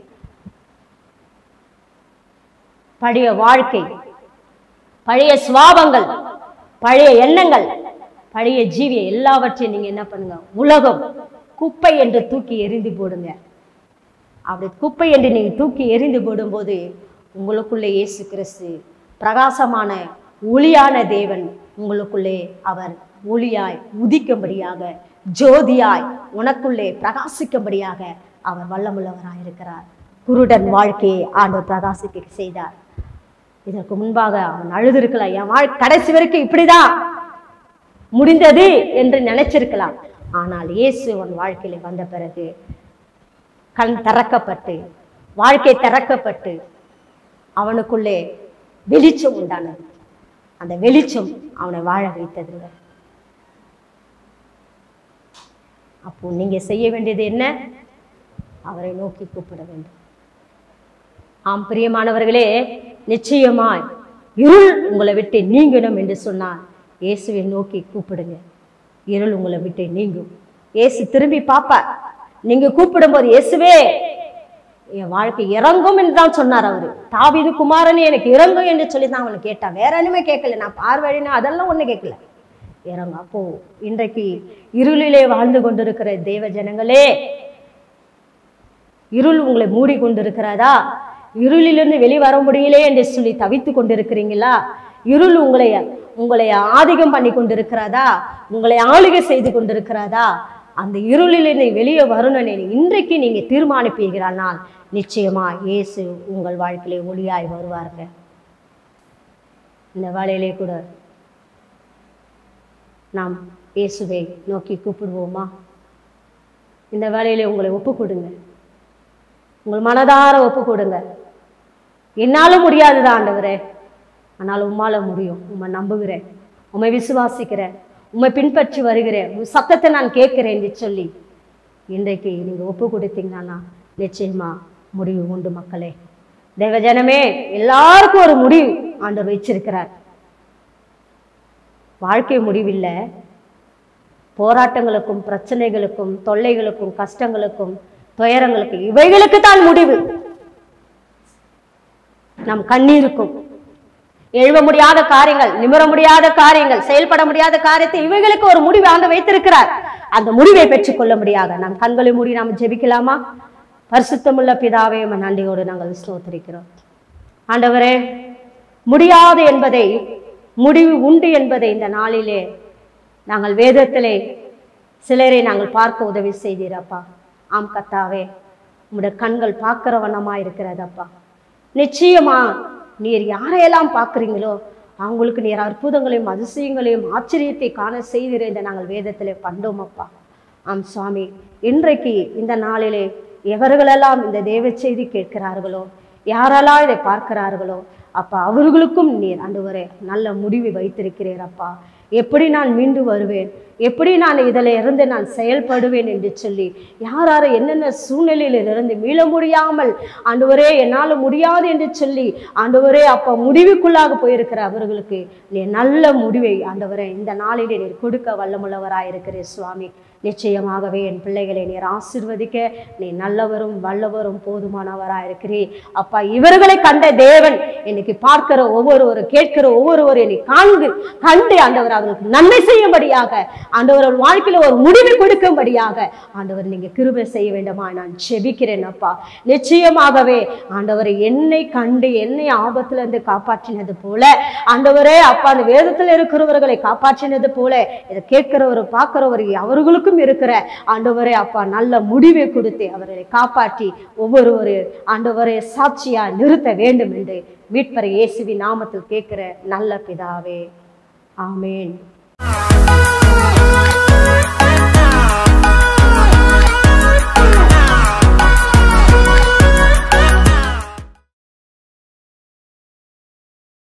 பழைய வாழ்க்கை பழைய சுவாபங்கள் பழைய எண்ணங்கள் பழைய ஜீவிய எல்லாவற்றையும் நீங்க என்ன பண்ணுங்க உலகம் குப்பை என்று தூக்கி எரிந்து போடுங்க அப்படி குப்பை என்று நீங்க தூக்கி எரிந்து போடும்போது உங்களுக்குள்ளே இயேசு கிறிஸ்து பிரகாசமான ஒளியான தேவன் உங்களுக்குள்ளே அவர் ஒளியாய் உதிக்கும்படியாக ஜோதியாய் உனக்குள்ளே பிரகாசிக்கும்படியாக அவர் வல்லமுள்ளவராய் இருக்கிறார் குருடன் வாழ்க்கையை ஆண்டவர் பிரகாசிக்க செய்தார் இதற்கு முன்பாக அவன் அழுதிருக்கலாம் என் வாழ் கடைசி வரைக்கும் இப்படிதான் முடிந்தது என்று நினைச்சிருக்கலாம் ஆனால் இயேசு அவன் வாழ்க்கையில வந்த பிறகு கண் திறக்கப்பட்டு வாழ்க்கை திறக்கப்பட்டு அவனுக்குள்ளே வெளிச்சம் உண்டானது அந்த வெளிச்சம் அவனை வாழ வைத்ததுங்க அப்போ நீங்க செய்ய வேண்டியது என்ன அவரை நோக்கி கூப்பிட வேண்டும் ஆம் பிரியமானவர்களே நிச்சயமாய் இருள் உங்களை விட்டு நீங்கணும் என்று சொன்னார் இயேசுவை நோக்கி கூப்பிடுங்க இருள் உங்களை விட்டு நீங்கும் இயேசு திரும்பி பார்ப்பார் நீங்க கூப்பிடும்போது இயேசுவே என் வாழ்க்கை இறங்கும் என்று தான் சொன்னார் அவரு தாவீது குமாரனே எனக்கு இறங்கும் என்று சொல்லி தான் அவளை கேட்டான் வேற ஒண்ணுமே கேட்கல நான் பார்வையினா அதெல்லாம் ஒண்ணு கேட்கல இறங்கும் அப்போ இன்றைக்கு இருளிலே வாழ்ந்து கொண்டிருக்கிற தேவ ஜனங்களே இருள் உங்களை மூடி கொண்டிருக்கிறதா இருளிலிருந்து வெளிவர முடியலே என்று சொல்லி தவித்து கொண்டிருக்கிறீங்களா இருள் உங்களை உங்களை ஆதிக்கம் பண்ணி கொண்டிருக்கிறதா உங்களை ஆளுகை செய்து கொண்டிருக்கிறதா அந்த இருளில் நீ வெளியே வரணும்னு நீ இன்றைக்கு நீங்க தீர்மானிப்பீர்களானால் நிச்சயமா இயேசு உங்கள் வாழ்க்கையிலே ஒளியாய் வருவாருங்க இந்த வேலையிலே கூட நாம் இயேசுவை நோக்கி கூப்பிடுவோமா இந்த வேலையிலே உங்களை ஒப்பு கொடுங்க உங்கள் மனதார ஒப்பு கொடுங்க என்னாலும் முடியாதுதான் ஆண்டவரே ஆனால் உம்மால முடியும் உம்மை நம்புகிறேன் உம்மை விசுவாசிக்கிறேன் உம்மை பின்பற்றி வருகிறேன் உன் சத்தத்தை நான் கேட்கிறேன் என்று சொல்லி இன்றைக்கு நீங்க ஒப்பு கொடுத்தீங்கன்னா நிச்சயமா முடிவு உண்டு மக்களே தேவஜனமே எல்லாருக்கும் ஒரு முடிவு ஆண்டவர் வச்சிருக்கிறார் வாழ்க்கை முடிவில்லை போராட்டங்களுக்கும் பிரச்சனைகளுக்கும் தொல்லைகளுக்கும் கஷ்டங்களுக்கும் துயரங்களுக்கும் இவைகளுக்கு தான் முடிவு நம் கண்ணீருக்கும் எழுத முடியாத காரியங்கள் நிமிர முடியாத காரியங்கள் செயல்பட முடியாத காரியத்தை இவைகளுக்கு ஒரு முடிவு ஆண்டு வைத்திருக்கிறார் அந்த முடிவை பெற்றுக்கொள்ள முடியாத நம் கண்களை மூடி நாம் ஜெபிக்கலாமா பரிசுத்தமுள்ள பிதாவே உம்மை நன்றியோடு நாங்கள் ஸ்தோத்திரிக்கிறோம் ஆண்டவரே முடியாது என்பதை முடிவு உண்டு என்பதை இந்த நாளிலே நாங்கள் வேதத்திலே சிலரை நாங்கள் பார்க்க உதவி செய்தீரப்பா ஆம் கத்தாவே உம்முடைய கண்கள் பார்க்கிற வண்ணமா இருக்கிறதப்பா நிச்சயமா நீர் யாரையெல்லாம் பார்க்குறீங்களோ அவங்களுக்கு நீர் அற்புதங்களையும் அதிசயங்களையும் ஆச்சரியத்தை காண செய்திரு என்று நாங்கள் வேதத்திலே கண்டோம் அப்பா ஆம் சுவாமி இன்றைக்கு இந்த நாளிலே எவர்களெல்லாம் இந்த தேவ செய்தி கேட்கிறார்களோ யாரெல்லாம் இதை பார்க்கிறார்களோ அப்பா அவர்களுக்கும் நீர் ஆண்டவரே நல்ல முடிவை வைத்திருக்கிறீர் அப்பா எப்படி நான் மீண்டு வருவேன் எப்படி நான் இதில் இருந்து நான் செயல்படுவேன் என்று சொல்லி யார் யார் என்னென்ன சூழ்நிலையிலிருந்து மீள முடியாமல் ஆண்டவரே என்னால் முடியாது என்று சொல்லி ஆண்டவரே அப்போ முடிவுக்குள்ளாக போயிருக்கிற அவர்களுக்கு நீ நல்ல முடிவை ஆண்டவரே இந்த நாளிலே நீர் கொடுக்க வல்லமுள்ளவராயிருக்கிறீர் சுவாமி நிச்சயமாகவே என் பிள்ளைகளை நீர் ஆசிர்வதிக்க நீ நல்லவரும் வல்லவரும் போதுமானவராயிருக்கிறீர் அப்பா இவர்களை கண்ட தேவன் இன்னைக்கு பார்க்கிற ஒவ்வொருவரும் கேட்கிற ஒவ்வொருவரும் நீ காண்கு கண்டு ஆண்டவர் அவர்களுக்கு நன்மை செய்யும்படியாக ஆண்டவர் அவர் வாழ்க்கையில ஒரு முடிவு கொடுக்கும்படியாக ஆண்டவர் நீங்க கிருபை செய்ய வேண்டுமா நான் செபிக்கிறேன் அப்பா நிச்சயமாகவே ஆண்டவர் என்னை கண்டு என்னை ஆபத்துல இருந்து காப்பாற்றினது போல ஆண்டவரே அப்பா அந்த வேதத்துல இருக்கிறவர்களை காப்பாற்றினது போல இதை கேட்கிறவர் பார்க்கிறவர் அவர்களுக்கும் இருக்கிற ஆண்டவரே அப்பா நல்ல முடிவை கொடுத்து அவர்களை காப்பாற்றி ஒவ்வொருவரு ஆண்டவரே சாட்சியா நிறுத்த வேண்டும் என்று மீட்பர் இயேசுவின் நாமத்தில் கேட்கிற நல்ல பிதாவே ஆமேன்